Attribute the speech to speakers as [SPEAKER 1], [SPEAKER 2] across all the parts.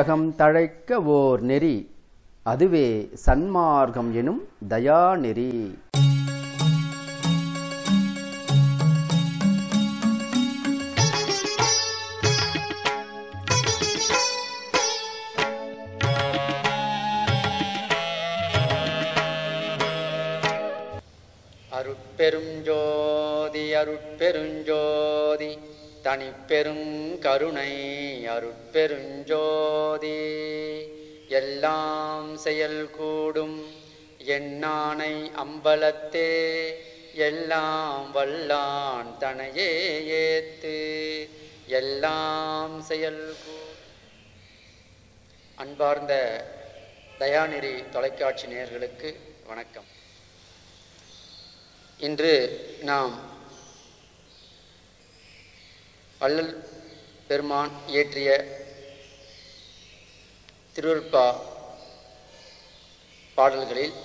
[SPEAKER 1] உலகம் தழைக்க ஓர் நெறி அதுவே சன்மார்க்கம் எனும் தயாநெறி
[SPEAKER 2] அருட்பெருஞ்சோதி அருட்பெருஞ்சோதி தனிப்பெருங்கருணை அருட்பெருஞ்சோதி எல்லாம் செயல் கூடும் எண்ணானை அம்பலத்தே எல்லாம் வல்லான் தனையே ஏத்து எல்லாம் செயல் கூ அன்பார்ந்த தயாநிதி தொலைக்காட்சி நேயர்களுக்கு வணக்கம் இன்று நாம் வள்ளல் பெருமான் இயற்றிய திருவருட்பா பாடல்களில்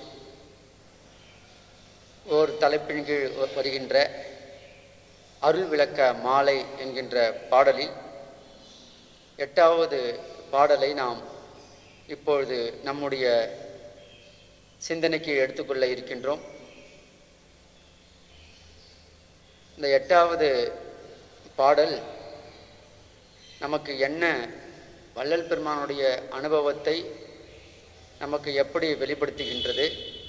[SPEAKER 2] ஓர் தலைப்பின் கீழ் வ- வருகின்ற அருள் விளக்க மாலை என்கின்ற பாடலில் எட்டாவது பாடலை நாம் இப்பொழுது நம்முடைய சிந்தனைக்கு எடுத்துக்கொள்ள இருக்கின்றோம் இந்த எட்டாவது பாடல் நமக்கு என்ன வள்ளல் பெருமானுடைய அனுபவத்தை நமக்கு எப்படி வெளிப்படுத்துகின்றது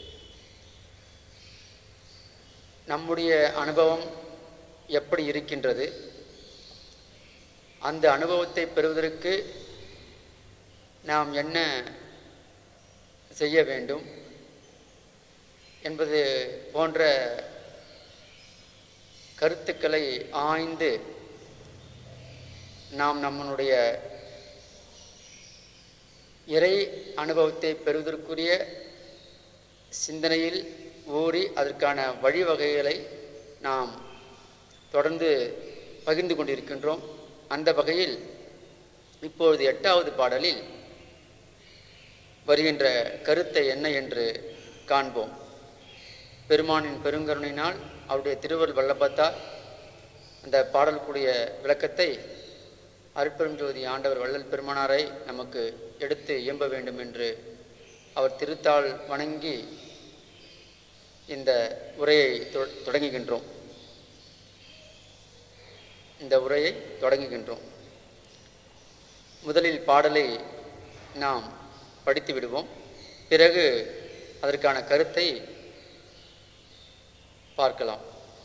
[SPEAKER 2] நம்முடைய அனுபவம் எப்படி இருக்கின்றது அந்த அனுபவத்தை பெறுவதற்கு நாம் என்ன செய்ய வேண்டும் என்பது போன்ற கருத்துக்களை ஆய்ந்து நாம் நம்மளுடைய இறை அனுபவத்தை பெறுவதற்குரிய சிந்தனையில் ஊறி அதற்கான வழிவகைகளை நாம் தொடர்ந்து பகிர்ந்து கொண்டிருக்கின்றோம் அந்த வகையில் இப்பொழுது எட்டாவது பாடலில் வருகின்ற கருத்தை என்ன என்று காண்போம் பெருமானின் பெருங்கருணையினால் அவருடைய திருவருள் வல்லபத்தால் அந்த பாடலுக்குரிய விளக்கத்தை அருட்பெருஞ்சோதி ஆண்டவர் வள்ளல் பெருமானாரை நமக்கு எடுத்து இயம்ப வேண்டும் என்று அவர் திருத்தாள் வணங்கி இந்த உரையை தொ- தொடங்குகின்றோம் இந்த உரையை தொடங்குகின்றோம் முதலில் பாடலை நாம் படித்து விடுவோம் பிறகு அதற்கான கருத்தை பார்க்கலாம்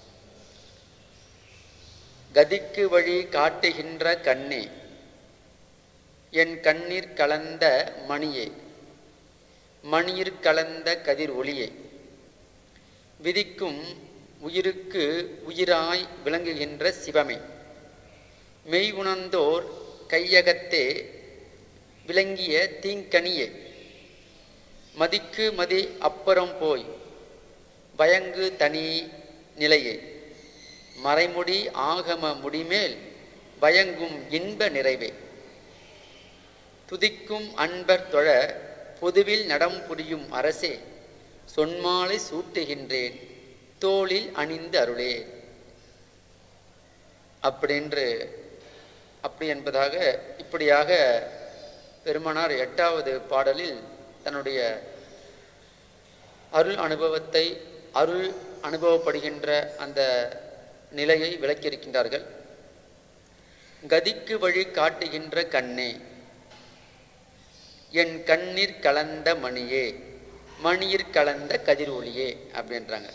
[SPEAKER 2] கதிக்கு வழி காட்டுகின்ற கண்ணே என் கண்ணீர் கலந்த மணியே மணியிற் கலந்த கதிர் ஒளியே விதிக்கும் உயிருக்கு உயிராய் விளங்குகின்ற சிவமே மெய் உணர்ந்தோர் கையகத்தே விளங்கிய தீங்கனியே மதிக்கு மதி அப்புறம் போய் பயங்கு தனி நிலையே மறைமுடி ஆகம முடிமேல் பயங்கும் இன்ப நிறைவே துதிக்கும் அன்பர் தொழ பொதுவில் நடம் புரியும் அரசே சொன்மாலை சூட்டுகின்றேன் தோளில் அணிந்து அருளே அப்படின்று அப்படி என்பதாக இப்படியாக பெருமானார் எட்டாவது பாடலில் தன்னுடைய அருள் அனுபவத்தை அருள் அனுபவப்படுகின்ற அந்த நிலையை விளக்கியிருக்கின்றார்கள் கதிக்கு வழி காட்டுகின்ற கண்ணே என் கண்ணீர் கலந்த மணியே மணியிற் கலந்த கதிர் ஒளியே அப்படின்றாங்க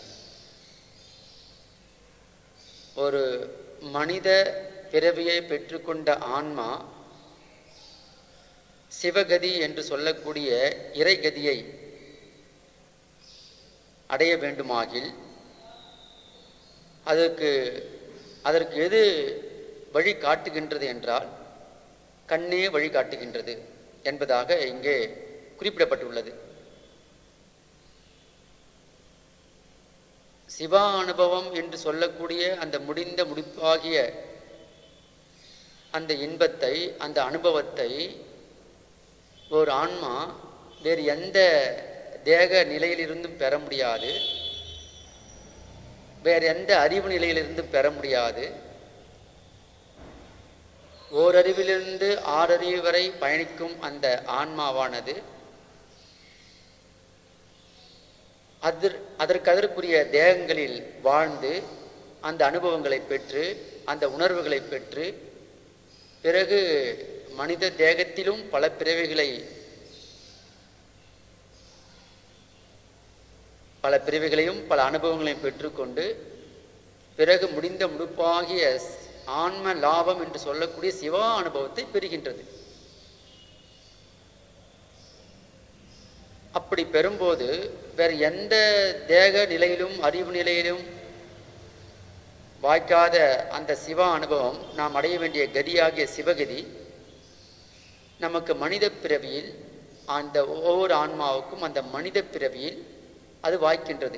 [SPEAKER 2] ஒரு மனித பிறவியை பெற்றுக்கொண்ட ஆன்மா சிவகதி என்று சொல்லக்கூடிய இறைகதியை அடைய வேண்டுமாகில் அதற்கு அதற்கு எது வழி காட்டுகின்றது என்றால் கண்ணே வழி காட்டுகின்றது என்பதாக இங்கே குறிப்பிடப்பட்டுள்ளது சிவா அனுபவம் என்று சொல்லக்கூடிய அந்த முடிந்த முடிப்பாகிய அந்த இன்பத்தை அந்த அனுபவத்தை ஒரு ஆன்மா வேறு எந்த தேக நிலையிலிருந்தும் பெற முடியாது வேறு எந்த அறிவு நிலையிலிருந்தும் பெற முடியாது ஓரறிவிலிருந்து ஆறறிவு வரை பயணிக்கும் அந்த ஆன்மாவானது அதற் அதற்கு அதற்குரிய தேகங்களில் வாழ்ந்து அந்த அனுபவங்களை பெற்று அந்த உணர்வுகளை பெற்று பிறகு மனித தேகத்திலும் பல பிறவிகளை பல பிறவிகளையும் பல அனுபவங்களையும் பெற்றுக்கொண்டு பிறகு முடிந்த முடுப்பாகிய ஆன்ம லாபம் என்று சொல்லக்கூடிய சிவா அனுபவத்தை பெறுகின்றது அப்படி பெறும்போது வேறு எந்த தேக நிலையிலும் அறிவு நிலையிலும் வாய்க்காத அந்த சிவா அனுபவம் நாம் அடைய வேண்டிய கதியாகிய சிவகதி நமக்கு மனித பிறவியில் அந்த ஒவ்வொரு ஆன்மாவுக்கும் அந்த மனித பிறவியில் அது வாய்க்கின்றது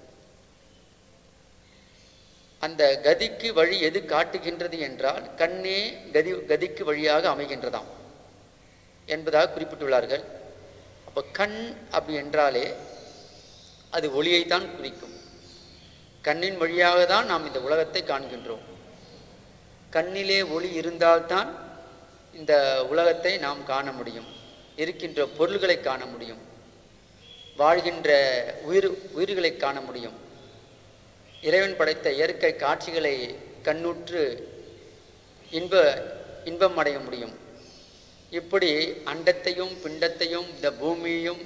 [SPEAKER 2] அந்த கதிக்கு வழி எது காட்டுகின்றது என்றால் கண்ணே கதி கதிக்கு வழியாக அமைகின்றதாம் என்பதாக குறிப்பிட்டுள்ளார்கள் அப்போ கண் அப்படி என்றாலே அது ஒளியைத்தான் குறிக்கும் கண்ணின் வழியாக தான் நாம் இந்த உலகத்தை காண்கின்றோம் கண்ணிலே ஒளி இருந்தால்தான் இந்த உலகத்தை நாம் காண முடியும் இருக்கின்ற பொருள்களை காண முடியும் வாழ்கின்ற உயிர் உயிர்களை காண முடியும் இறைவன் படைத்த இயற்கை காட்சிகளை கண்ணுற்று இன்ப இன்பம் அடைய முடியும் இப்படி அண்டத்தையும் பிண்டத்தையும் இந்த பூமியையும்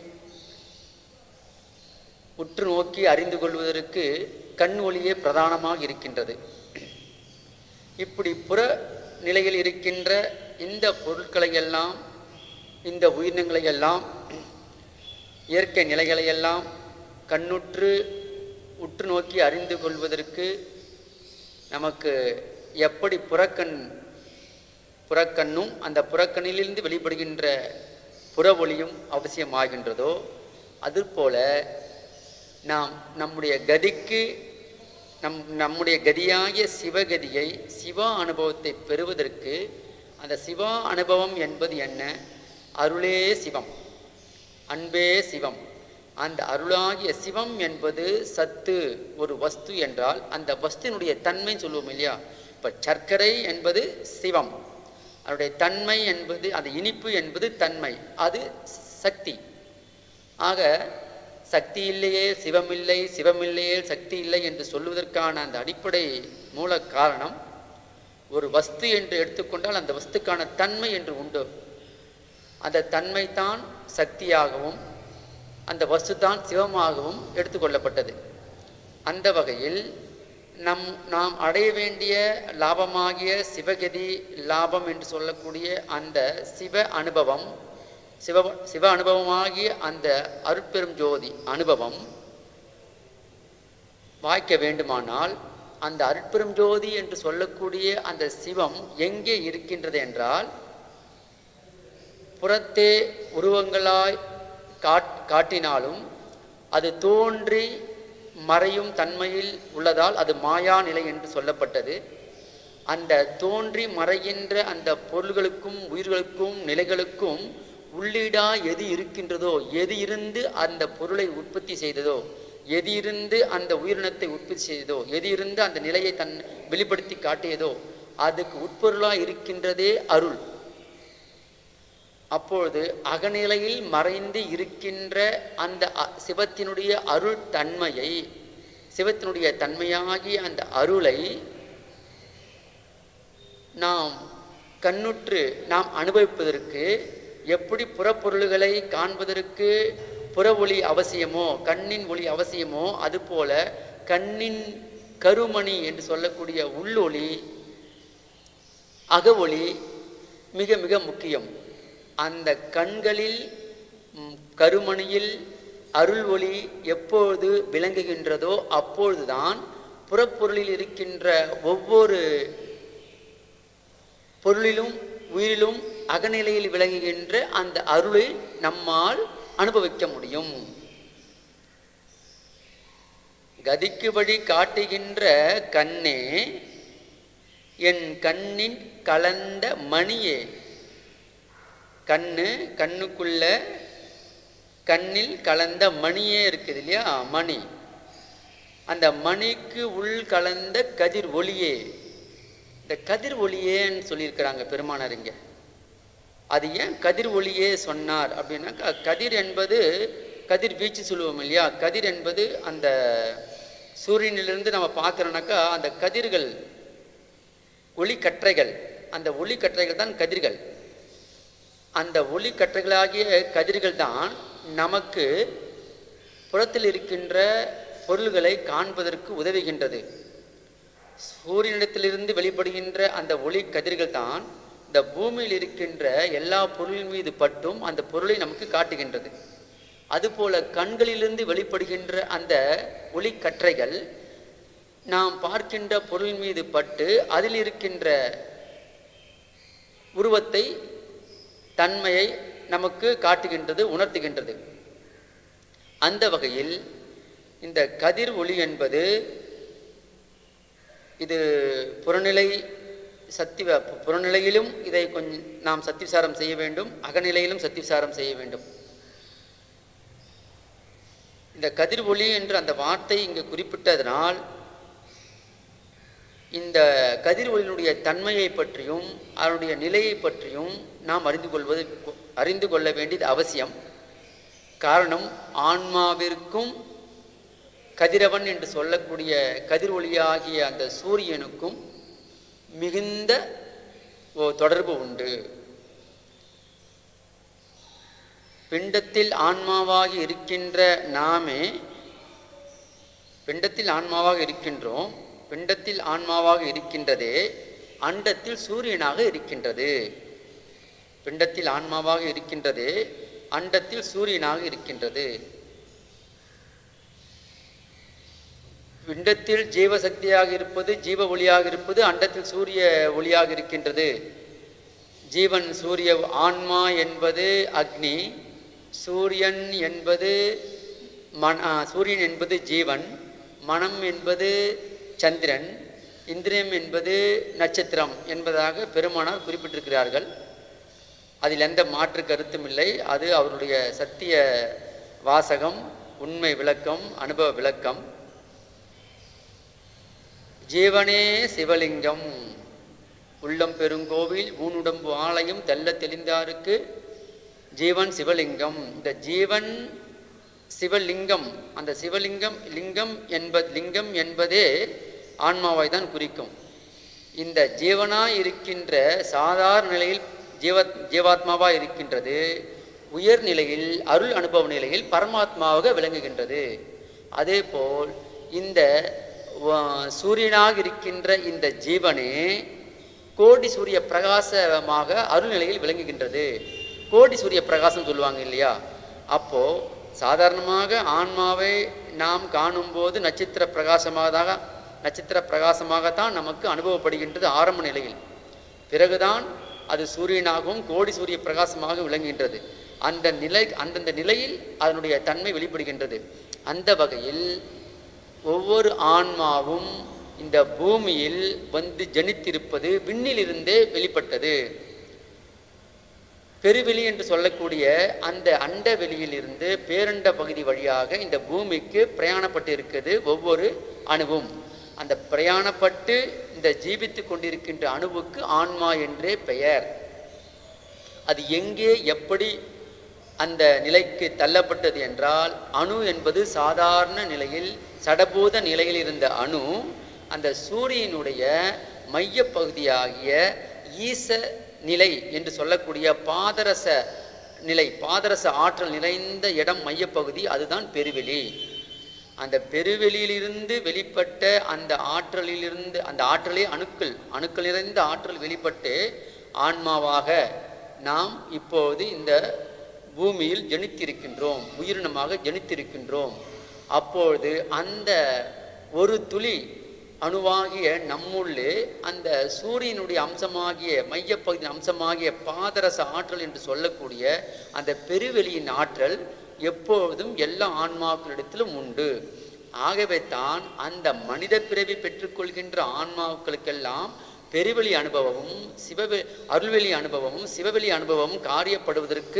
[SPEAKER 2] உற்று நோக்கி அறிந்து கொள்வதற்கு கண் ஒளியே பிரதானமாக இருக்கின்றது இப்படி புற நிலையில் இருக்கின்ற இந்த பொருட்களை எல்லாம் இந்த உயிரினங்களை எல்லாம் இயற்கை நிலைகளை எல்லாம் கண்ணுற்று உற்று நோக்கி அறிந்து கொள்வதற்கு நமக்கு எப்படி புறக்கண் புறக்கண்ணும் அந்த புறக்கண்ணிலிருந்து வெளிப்படுகின்ற புற ஒளியும் அவசியமாகின்றதோ அதுபோல நாம் நம்முடைய கதிக்கு நம் நம்முடைய கதியாகிய சிவகதியை சிவா அனுபவத்தை பெறுவதற்கு அந்த சிவா அனுபவம் என்பது என்ன அருளே சிவம் அன்பே சிவம் அந்த அருளாகிய சிவம் என்பது சத்து ஒரு வஸ்து என்றால் அந்த வஸ்துனுடைய தன்மை சொல்லுவோம் இல்லையா இப்போ சர்க்கரை என்பது சிவம் அதனுடைய தன்மை என்பது அது இனிப்பு என்பது தன்மை அது சக்தி ஆக சக்தி இல்லையே சிவமில்லை சிவமில்லையே சக்தி இல்லை என்று சொல்வதற்கான அந்த அடிப்படை மூல காரணம் ஒரு வஸ்து என்று எடுத்துக்கொண்டால் அந்த வஸ்துக்கான தன்மை என்று உண்டு அந்த தன்மை தான் சக்தியாகவும் அந்த வஸ்து தான் சிவமாகவும் எடுத்துக்கொள்ளப்பட்டது அந்த வகையில் நம் நாம் அடைய வேண்டிய லாபமாகிய சிவகதி லாபம் என்று சொல்லக்கூடிய அந்த சிவ அனுபவம் சிவ சிவ அனுபவமாகிய அந்த அருட்பெரும் ஜோதி அனுபவம் வாய்க்க வேண்டுமானால் அந்த அருட்பெரும் ஜோதி என்று சொல்லக்கூடிய அந்த சிவம் எங்கே இருக்கின்றது என்றால் புறத்தே உருவங்களாய் காட் காட்டினாலும் அது தோன்றி மறையும் தன்மையில் உள்ளதால் அது மாயா நிலை என்று சொல்லப்பட்டது அந்த தோன்றி மறைகின்ற அந்த பொருள்களுக்கும் உயிர்களுக்கும் நிலைகளுக்கும் உள்ளீடா எது இருக்கின்றதோ எது இருந்து அந்த பொருளை உற்பத்தி செய்ததோ எது இருந்து அந்த உயிரினத்தை உற்பத்தி செய்ததோ எது இருந்து அந்த நிலையை தன் வெளிப்படுத்தி காட்டியதோ அதுக்கு உட்பொருளா இருக்கின்றதே அருள் அப்பொழுது அகநிலையில் மறைந்து இருக்கின்ற அந்த அ- சிவத்தினுடைய அருள் தன்மையை சிவத்தினுடைய தன்மையாகிய அந்த அருளை நாம் கண்ணுற்று நாம் அனுபவிப்பதற்கு எப்படி புறப்பொருள்களை காண்பதற்கு புற ஒளி அவசியமோ கண்ணின் ஒளி அவசியமோ அதுபோல கண்ணின் கருமணி என்று சொல்லக்கூடிய உள்ளொளி அகவொளி மிக மிக முக்கியம் அந்த கண்களில் ம், கருமணியில் அருள் ஒளி எப்பொழுது விளங்குகின்றதோ அப்பொழுதுதான் புறப்பொருளில் இருக்கின்ற ஒவ்வொரு பொருளிலும் உயிரிலும் அகநிலையில் விளங்குகின்ற அந்த அருளை நம்மால் அனுபவிக்க முடியும் கதிக்கு வழி காட்டுகின்ற கண்ணே என் கண்ணின் கலந்த மணியே கண்ணு கண்ணுக்குள்ள கண்ணில் கலந்த மணியே இருக்குது இல்லையா மணி அந்த மணிக்கு உள் கலந்த கதிர் ஒளியே இந்த கதிர் ஒளியேன்னு சொல்லியிருக்கிறாங்க பெருமானார் இங்க அது ஏன் கதிர் ஒளியே சொன்னார் அப்படின்னாக்கா கதிர் என்பது கதிர் வீச்சு சொல்லுவோம் இல்லையா கதிர் என்பது அந்த சூரியனிலிருந்து நம்ம பார்க்குறோம்னாக்கா அந்த கதிர்கள் ஒளிக்கற்றைகள் அந்த ஒளிக்கற்றைகள் தான் கதிர்கள் அந்த ஒளிக்கற்றைகளாகிய கதிர்கள் தான் நமக்கு புறத்தில் இருக்கின்ற பொருள்களை காண்பதற்கு உதவுகின்றது சூரியனிடத்திலிருந்து வெளிப்படுகின்ற அந்த ஒளி கதிர்கள் தான் இந்த பூமியில் இருக்கின்ற எல்லா பொருளின் மீது பட்டும் அந்த பொருளை நமக்கு காட்டுகின்றது அதுபோல கண்களிலிருந்து வெளிப்படுகின்ற அந்த ஒளிக்கற்றைகள் நாம் பார்க்கின்ற பொருள் மீது பட்டு அதில் இருக்கின்ற உருவத்தை தன்மையை நமக்கு காட்டுகின்றது உணர்த்துகின்றது அந்த வகையில் இந்த கதிர் ஒளி என்பது இது புறநிலை சத்தி புறநிலையிலும் இதை கொஞ்சம் நாம் சத்திவிசாரம் செய்ய வேண்டும் அகநிலையிலும் சத்திவிசாரம் செய்ய வேண்டும் இந்த கதிர் ஒளி என்று அந்த வார்த்தை இங்கு குறிப்பிட்டதனால் இந்த கதிர் ஒளியினுடைய தன்மையை பற்றியும் அதனுடைய நிலையை பற்றியும் நாம் அறிந்து கொள்வது அறிந்து கொள்ள வேண்டியது அவசியம் காரணம் ஆன்மாவிற்கும் கதிரவன் என்று சொல்லக்கூடிய கதிர் ஒளியாகிய அந்த சூரியனுக்கும் மிகுந்த ஓ தொடர்பு உண்டு பிண்டத்தில் ஆன்மாவாக இருக்கின்ற நாமே பிண்டத்தில் ஆன்மாவாக இருக்கின்றோம் பிண்டத்தில் ஆன்மாவாக இருக்கின்றதே அண்டத்தில் சூரியனாக இருக்கின்றது பிண்டத்தில் ஆன்மாவாக இருக்கின்றதே அண்டத்தில் சூரியனாக இருக்கின்றது பிண்டத்தில் ஜீவசக்தியாக இருப்பது ஜீவ ஒளியாக இருப்பது அண்டத்தில் சூரிய ஒளியாக இருக்கின்றது ஜீவன் சூரிய ஆன்மா என்பது அக்னி சூரியன் என்பது மன ஆ, சூரியன் என்பது ஜீவன் மனம் என்பது சந்திரன் இந்திரியம் என்பது நட்சத்திரம் என்பதாக பெருமானார் குறிப்பிட்டிருக்கிறார்கள் அதில் எந்த மாற்று கருத்தும் இல்லை அது அவருடைய சத்திய வாசகம் உண்மை விளக்கம் அனுபவ விளக்கம் ஜீவனே சிவலிங்கம் உள்ளம் பெருங்கோவில் ஊனுடம்பு ஆலயம் தெல்ல தெளிந்தாருக்கு ஜீவன் சிவலிங்கம் இந்த ஜீவன் சிவலிங்கம் அந்த சிவலிங்கம் லிங்கம் என்பது லிங்கம் என்பதே ஆன்மாவை தான் குறிக்கும் இந்த ஜீவனாய் இருக்கின்ற சாதாரண நிலையில் ஜீவ ஜீவாத்மாவாக இருக்கின்றது உயர் நிலையில் அருள் அனுபவ நிலையில் பரமாத்மாவாக விளங்குகின்றது அதேபோல் இந்த வ- சூரியனாக இருக்கின்ற இந்த ஜீவனே கோடி சூரிய பிரகாசமாக அருள் நிலையில் விளங்குகின்றது கோடி சூரிய பிரகாசம் சொல்லுவாங்க இல்லையா அப்போ சாதாரணமாக ஆன்மாவை நாம் காணும்போது நட்சத்திர பிரகாசமாக நட்சத்திர பிரகாசமாகத்தான் நமக்கு அனுபவப்படுகின்றது ஆரம்ப நிலையில் பிறகுதான் அது சூரியனாகவும் கோடி சூரிய பிரகாசமாக விளங்குகின்றது அந்த நிலை அந்தந்த நிலையில் அதனுடைய தன்மை வெளிப்படுகின்றது அந்த வகையில் ஒவ்வொரு ஆன்மாவும் இந்த பூமியில் வந்து ஜனித்திருப்பது விண்ணிலிருந்தே வெளிப்பட்டது பெருவெளி என்று சொல்லக்கூடிய அந்த அண்ட வெளியிலிருந்து பேரண்ட பகுதி வழியாக இந்த பூமிக்கு பிரயாணப்பட்டு இருக்குது ஒவ்வொரு அணுவும் அந்த பிரயாணப்பட்டு இந்த ஜீவித்து கொண்டிருக்கின்ற அணுவுக்கு ஆன்மா என்றே பெயர் அது எங்கே எப்படி அந்த நிலைக்கு தள்ளப்பட்டது என்றால் அணு என்பது சாதாரண நிலையில் சடபூத நிலையில் இருந்த அணு அந்த சூரியனுடைய மையப் பகுதியாகிய ஈச நிலை என்று சொல்லக்கூடிய பாதரச நிலை பாதரச ஆற்றல் நிறைந்த இடம் மையப்பகுதி அதுதான் பெருவெளி அந்த பெருவெளியிலிருந்து வெளிப்பட்ட அந்த ஆற்றலிலிருந்து அந்த ஆற்றலே அணுக்கள் அணுக்கள் நிறைந்த ஆற்றல் வெளிப்பட்டு ஆன்மாவாக நாம் இப்போது இந்த பூமியில் ஜனித்திருக்கின்றோம் உயிரினமாக ஜனித்திருக்கின்றோம் அப்பொழுது அந்த ஒரு துளி அணுவாகிய நம்முள்ளே அந்த சூரியனுடைய அம்சமாகிய மையப்பகுதியின் அம்சமாகிய பாதரச ஆற்றல் என்று சொல்லக்கூடிய அந்த பெருவெளியின் ஆற்றல் எப்பொழுதும் எல்லா ஆன்மாக்களிடத்திலும் உண்டு ஆகவே தான் அந்த மனித பிறவி பெற்றுக்கொள்கின்ற ஆன்மாக்களுக்கெல்லாம் பெருவெளி அனுபவமும் சிவவெ அருள்வெளி அனுபவமும் சிவவெளி அனுபவமும் காரியப்படுவதற்கு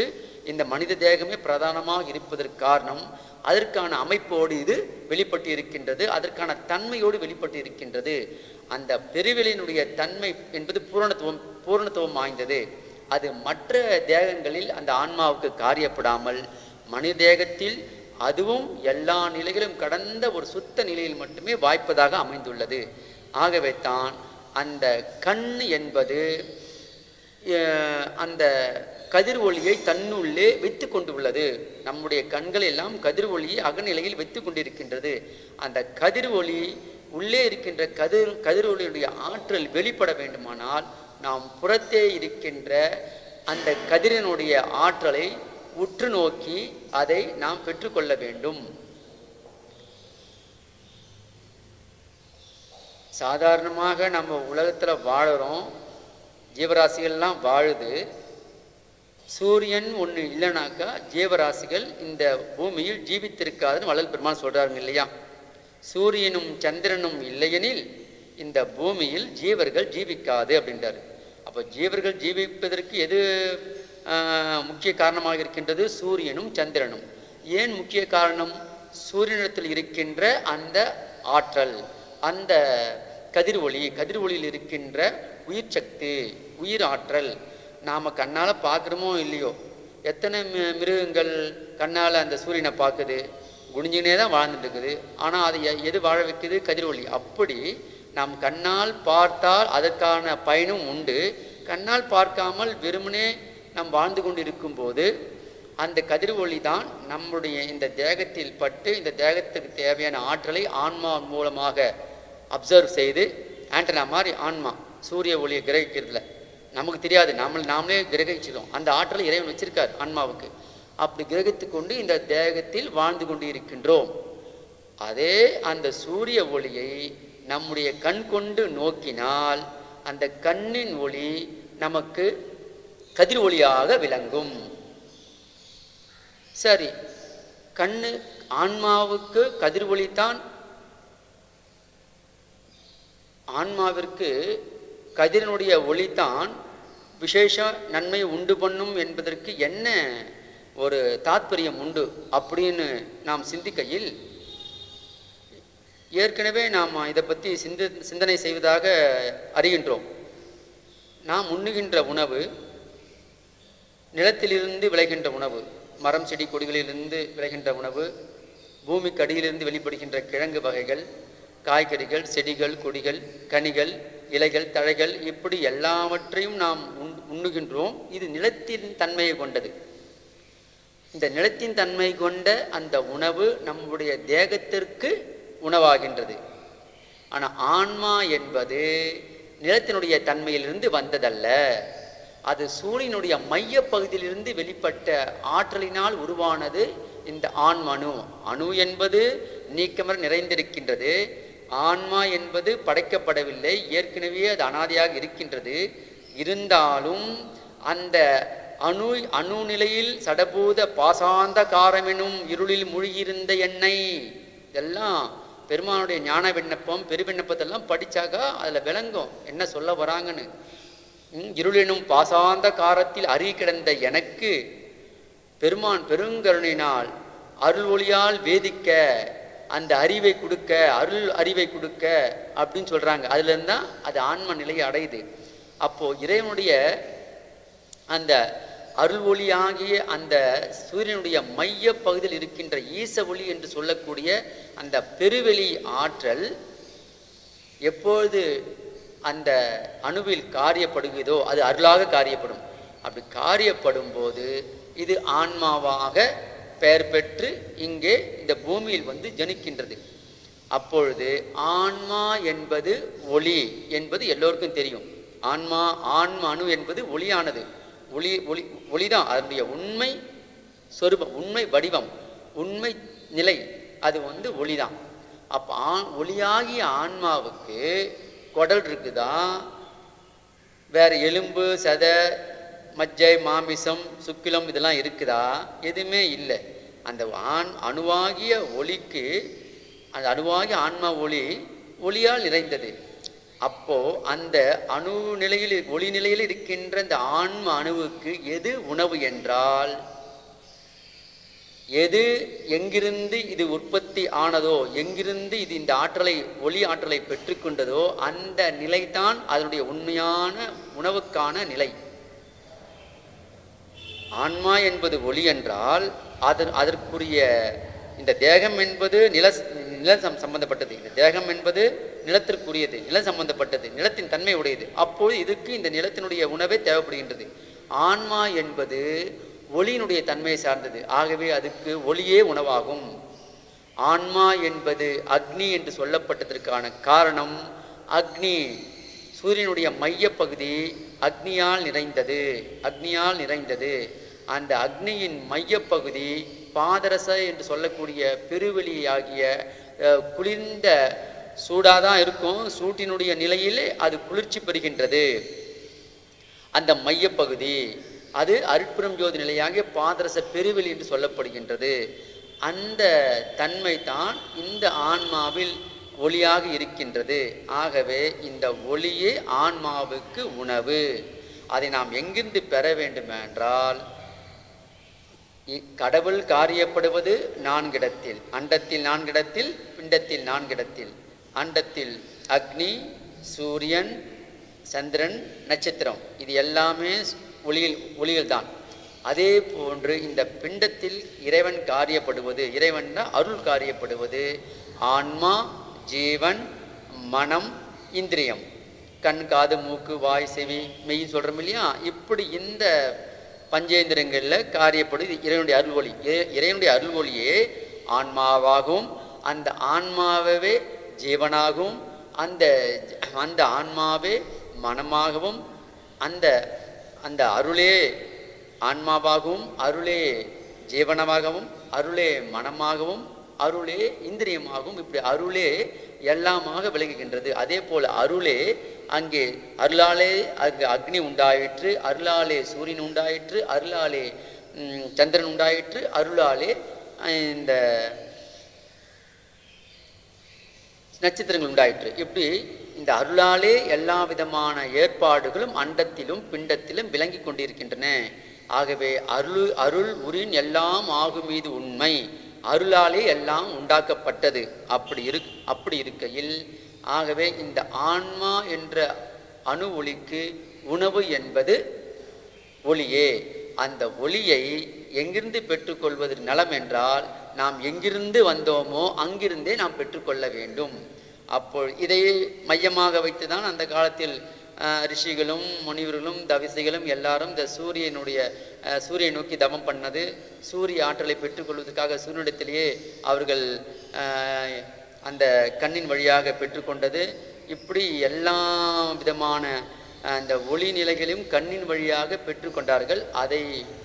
[SPEAKER 2] இந்த மனித தேகமே பிரதானமாக இருப்பதற்கு காரணம் அதற்கான அமைப்போடு இது வெளிப்பட்டு இருக்கின்றது அதற்கான தன்மையோடு வெளிப்பட்டு இருக்கின்றது அந்த பெருவெளியினுடைய தன்மை என்பது பூரணத்துவம் பூரணத்துவம் வாய்ந்தது அது மற்ற தேகங்களில் அந்த ஆன்மாவுக்கு காரியப்படாமல் மனித தேகத்தில் அதுவும் எல்லா நிலைகளும் கடந்த ஒரு சுத்த நிலையில் மட்டுமே வாய்ப்பதாக அமைந்துள்ளது ஆகவே தான் அந்த கண் என்பது அஹ், அந்த கதிர் ஒளியை தன்னுள்ளே வைத்து கொண்டு உள்ளது நம்முடைய கண்கள் எல்லாம் கதிர் ஒளியை அகநிலையில் வைத்து கொண்டிருக்கின்றது அந்த கதிர் ஒளி உள்ளே இருக்கின்ற கதிர் கதிர் ஒளியுடைய ஆற்றல் வெளிப்பட வேண்டுமானால் நாம் புறத்தே இருக்கின்ற அந்த கதிரினுடைய ஆற்றலை உற்று நோக்கி அதை நாம் பெற்றுக்கொள்ள வேண்டும் சாதாரணமாக நம்ம உலகத்துல வாழுறோம் ஜீவராசிகள்லாம் வாழுது சூரியன் ஒன்று இல்லைனாக்கா ஜீவராசிகள் இந்த பூமியில் ஜீவித்திருக்காதுன்னு வள்ளல் பெருமாள் சொல்றாருங்க இல்லையா சூரியனும் சந்திரனும் இல்லையெனில் இந்த பூமியில் ஜீவர்கள் ஜீவிக்காது அப்படின்றாரு அப்போ ஜீவர்கள் ஜீவிப்பதற்கு எது ஆஹ், முக்கிய காரணமாக இருக்கின்றது சூரியனும் சந்திரனும் ஏன் முக்கிய காரணம் சூரியனிடத்தில் இருக்கின்ற அந்த ஆற்றல் அந்த கதிர் ஒளி கதிர் ஒளியில் இருக்கின்ற உயிர் சக்தி உயிர் ஆற்றல் நாம் கண்ணால் பார்க்குறோமோ இல்லையோ எத்தனை மி- மிருகங்கள் கண்ணால் அந்த சூரியனை பார்க்குது குனிஞ்சுனே தான் வாழ்ந்துட்டு இருக்குது ஆனால் அது எ- எது வாழ வைக்குது கதிர் ஒளி அப்படி நாம் கண்ணால் பார்த்தால் அதற்கான பயனும் உண்டு கண்ணால் பார்க்காமல் வெறுமனே நாம் வாழ்ந்து கொண்டு இருக்கும்போது அந்த கதிர் ஒளி தான் நம்முடைய இந்த தேகத்தில் பட்டு இந்த தேகத்துக்கு தேவையான ஆற்றலை ஆன்மா மூலமாக அப்சர்வ் செய்து ஆண்டனா மாதிரி ஆன்மா சூரிய ஒளியை கிரகிக்கிறதுல நமக்கு தெரியாது நாம நாமளே கிரகிச்சிடும் அந்த ஆற்றலை இறைவன் வச்சிருக்கார் ஆன்மாவுக்கு அப்படி கிரகித்து கொண்டு இந்த தேகத்தில் வாழ்ந்து கொண்டு இருக்கின்றோம் அதே அந்த சூரிய ஒளியை நம்முடைய கண் கொண்டு நோக்கினால் அந்த கண்ணின் ஒளி நமக்கு கதிர் ஒளியாக விளங்கும் சரி கண்ணு ஆன்மாவுக்கு கதிர் ஒளிதான் ஆன்மாவிற்கு கதிரனுடைய ஒளிதான் விசேஷ நன்மை உண்டு பண்ணும் என்பதற்கு என்ன ஒரு தாத்பரியம் உண்டு அப்படின்னு நாம் சிந்திக்கையில் ஏற்கனவே நாம் இதை பற்றி சிந்த சிந்தனை செய்வதாக அறிகின்றோம் நாம் உண்ணுகின்ற உணவு நிலத்திலிருந்து விளைகின்ற உணவு மரம் செடி கொடிகளிலிருந்து விளைகின்ற உணவு பூமிக்கு அடியிலிருந்து வெளிப்படுகின்ற கிழங்கு வகைகள் காய்கறிகள் செடிகள் கொடிகள் கனிகள் இலைகள் தழைகள் இப்படி எல்லாவற்றையும் நாம் உண் உண்ணுகின்றோம் இது நிலத்தின் தன்மையை கொண்டது இந்த நிலத்தின் தன்மை கொண்ட அந்த உணவு நம்முடைய தேகத்திற்கு உணவாகின்றது ஆனால் ஆன்மா என்பது நிலத்தினுடைய தன்மையிலிருந்து வந்ததல்ல அது சூரியனுடைய மைய பகுதியிலிருந்து வெளிப்பட்ட ஆற்றலினால் உருவானது இந்த ஆன்மனு அணு என்பது நீக்கமர நிறைந்திருக்கின்றது ஆன்மா என்பது படைக்கப்படவில்லை ஏற்கனவே அது அனாதியாக இருக்கின்றது இருந்தாலும் அந்த அணு அணு நிலையில் சடபூத பாசாந்த காரமெனும் இருளில் மூழ்கியிருந்த எண்ணெய் இதெல்லாம் பெருமானுடைய ஞான விண்ணப்பம் பெருவிண்ணப்பத்தெல்லாம் படிச்சாக்கா அதுல விளங்கும் என்ன சொல்ல வராங்கன்னு ம், இருளினும் பாசாந்த காரத்தில் அறி கிடந்த எனக்கு பெருமான் பெருங்கருணினால் அருள் ஒளியால் வேதிக்க அந்த அறிவை கொடுக்க அருள் அறிவை கொடுக்க அப்படின்னு சொல்றாங்க அதுல இருந்தா அது ஆன்ம நிலையை அடையுது அப்போ இறைவனுடைய அந்த அருள் ஒளியாகிய அந்த சூரியனுடைய மைய பகுதியில் இருக்கின்ற ஈச ஒளி என்று சொல்லக்கூடிய அந்த பெருவெளி ஆற்றல் எப்பொழுது அந்த அணுவில் காரியப்படுகிறதோ அது அருளாக காரியப்படும் அப்படி காரியப்படும் போது இது ஆன்மாவாக பெயர் பெற்று இங்கே இந்த பூமியில் வந்து ஜனிக்கின்றது அப்பொழுது ஆன்மா என்பது ஒளி என்பது எல்லோருக்கும் தெரியும் ஆன்மா ஆன்ம அணு என்பது ஒளியானது ஒளி ஒளி ஒளிதான் அதனுடைய உண்மை சொரூபம் உண்மை வடிவம் உண்மை நிலை அது வந்து ஒளிதான் அப்ப ஆ ஒளியாகிய ஆன்மாவுக்கு குடல் இருக்குதா வேற எலும்பு சதை மஜ்ஜை மாமிசம் சுக்கிலம் இதெல்லாம் இருக்குதா எதுவுமே இல்லை அந்த ஆண் அணுவாகிய ஒளிக்கு அந்த அணுவாகிய ஆன்மா ஒளி ஒளியால் நிறைந்தது அப்போ அந்த அணு நிலையில் ஒளி நிலையில் இருக்கின்ற இந்த ஆன்ம அணுவுக்கு எது உணவு என்றால் எது எங்கிருந்து இது உற்பத்தி ஆனதோ எங்கிருந்து இது இந்த ஆற்றலை ஒளி ஆற்றலை பெற்றுக்கொண்டதோ அந்த நிலைதான் அதனுடைய உண்மையான உணவுக்கான நிலை ஆன்மா என்பது ஒளி என்றால் அது அதற்குரிய இந்த தேகம் என்பது நில நில சம்- சம்பந்தப்பட்டது இந்த தேகம் என்பது நிலத்திற்குரியது நில சம்பந்தப்பட்டது நிலத்தின் தன்மை உடையது அப்போது இதுக்கு இந்த நிலத்தினுடைய உணவே தேவைப்படுகின்றது ஆன்மா என்பது ஒளியினுடைய தன்மையை சார்ந்தது ஆகவே அதுக்கு ஒளியே உணவாகும் ஆன்மா என்பது அக்னி என்று சொல்லப்பட்டதற்கான காரணம் அக்னி சூரியனுடைய மையப்பகுதி அக்னியால் நிறைந்தது அக்னியால் நிறைந்தது அந்த அக்னியின் மையப்பகுதி பாதரச என்று சொல்லக்கூடிய பெருவெளியாகிய அஹ், குளிர்ந்த சூடாக தான் இருக்கும் சூட்டினுடைய நிலையிலே அது குளிர்ச்சி பெறுகின்றது அந்த மையப்பகுதி அது அருட்புறம் ஜோதி நிலையாகிய பாதரச பெருவெளி என்று சொல்லப்படுகின்றது அந்த தன்மை தான் இந்த ஆன்மாவில் ஒளியாக இருக்கின்றது ஆகவே இந்த ஒளியே ஆன்மாவுக்கு உணவு அதை நாம் எங்கிருந்து பெற வேண்டுமென்றால் இ- கடவுள் காரியப்படுவது நான்கிடத்தில் அண்டத்தில் நான்கிடத்தில் பிண்டத்தில் நான்கிடத்தில் அண்டத்தில் அக்னி சூரியன் சந்திரன் நட்சத்திரம் இது எல்லாமே ஒளியில் ஒளியில் தான் அதே போன்று இந்த பிண்டத்தில் இறைவன் காரியப்படுவது இறைவன்னா அருள் காரியப்படுவது ஆன்மா ஜீவன் மனம் இந்திரியம் கண் காது மூக்கு வாய் செவி மெய் சொல்கிறோம் இல்லையா இப்படி இந்த பஞ்சேந்திரங்களில் காரியப்படுது இறைவனுடைய அருள்வொளி இறை- இறைவனுடைய அருள்வொளியே ஆன்மாவாகவும் அந்த ஆன்மாவே ஜீவனாகவும் அந்த அந்த ஆன்மாவே மனமாகவும் அந்த அந்த அருளே ஆன்மாவாகவும் அருளே ஜீவனமாகவும் அருளே மனமாகவும் அருளே இந்திரியமாகவும் இப்படி அருளே எல்லாமாக விளங்குகின்றது அதே போல அருளே அங்கே அருளாலே அங்கு அக்னி உண்டாயிற்று அருளாலே சூரியன் உண்டாயிற்று அருளாலே ம், சந்திரன் உண்டாயிற்று அருளாலே அஹ், இந்த நட்சத்திரங்கள் உண்டாயிற்று இப்படி இந்த அருளாலே எல்லா விதமான ஏற்பாடுகளும் அண்டத்திலும் பிண்டத்திலும் விளங்கி கொண்டிருக்கின்றன ஆகவே அருள் அருள் உரின் எல்லாம் ஆகும் மீது உண்மை அருளாலே எல்லாம் உண்டாக்கப்பட்டது அப்படி இரு அப்படி இருக்கையில் ஆகவே இந்த ஆன்மா என்ற அணு ஒளிக்கு உணவு என்பது ஒளியே அந்த ஒளியை எங்கிருந்து பெற்றுக்கொள்வது நலம் என்றால் நாம் எங்கிருந்து வந்தோமோ அங்கிருந்தே நாம் பெற்றுக்கொள்ள வேண்டும் அப்போ இதை மையமாக வைத்துதான் அந்த காலத்தில் அஹ், ரிஷிகளும் முனிவர்களும் தவிசைகளும் எல்லாரும் இந்த சூரியனுடைய அஹ், சூரியனை நோக்கி தவம் பண்ணது சூரிய ஆற்றலை பெற்றுக்கொள்வதற்காக சூரியனிடத்திலேயே அவர்கள் அஹ், அந்த கண்ணின் வழியாக பெற்றுக்கொண்டது இப்படி எல்லா விதமான அந்த ஒளி நிலைகளையும் கண்ணின் வழியாக பெற்றுக்கொண்டார்கள் அதை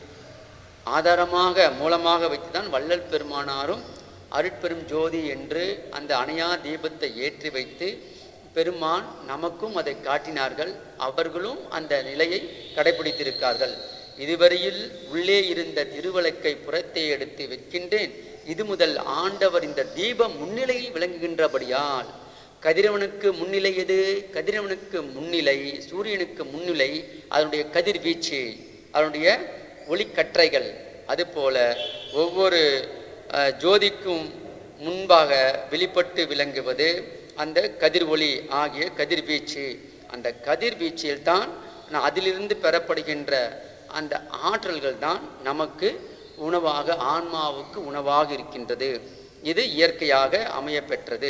[SPEAKER 2] ஆதாரமாக மூலமாக வைத்துதான் வள்ளல் பெருமானாரும் அருட்பெரும் ஜோதி என்று அந்த அணையா தீபத்தை ஏற்றி வைத்து பெருமான் நமக்கும் அதை காட்டினார்கள் அவர்களும் அந்த நிலையை கடைபிடித்திருக்கார்கள் இதுவரையில் உள்ளே இருந்த திருவலக்கை புறத்தே எடுத்து வைக்கின்றேன் இது முதல் ஆண்டவர் இந்த தீபம் முன்னிலையில் விளங்குகின்றபடியால் கதிரவனுக்கு முன்னிலை எது கதிரவனுக்கு முன்னிலை சூரியனுக்கு முன்னிலை அதனுடைய கதிர்வீச்சு அதனுடைய ஒளிக்கற்றைகள் அதுபோல ஒவ்வொரு அஹ், ஜோதிக்கும் முன்பாக வெளிப்பட்டு விளங்குவது அந்த கதிர் ஒளி ஆகிய கதிர்வீச்சு அந்த கதிர்வீச்சில் தான் அதிலிருந்து பெறப்படுகின்ற அந்த ஆற்றல்கள் தான் நமக்கு உணவாக ஆன்மாவுக்கு உணவாக இருக்கின்றது இது இயற்கையாக அமையப்பெற்றது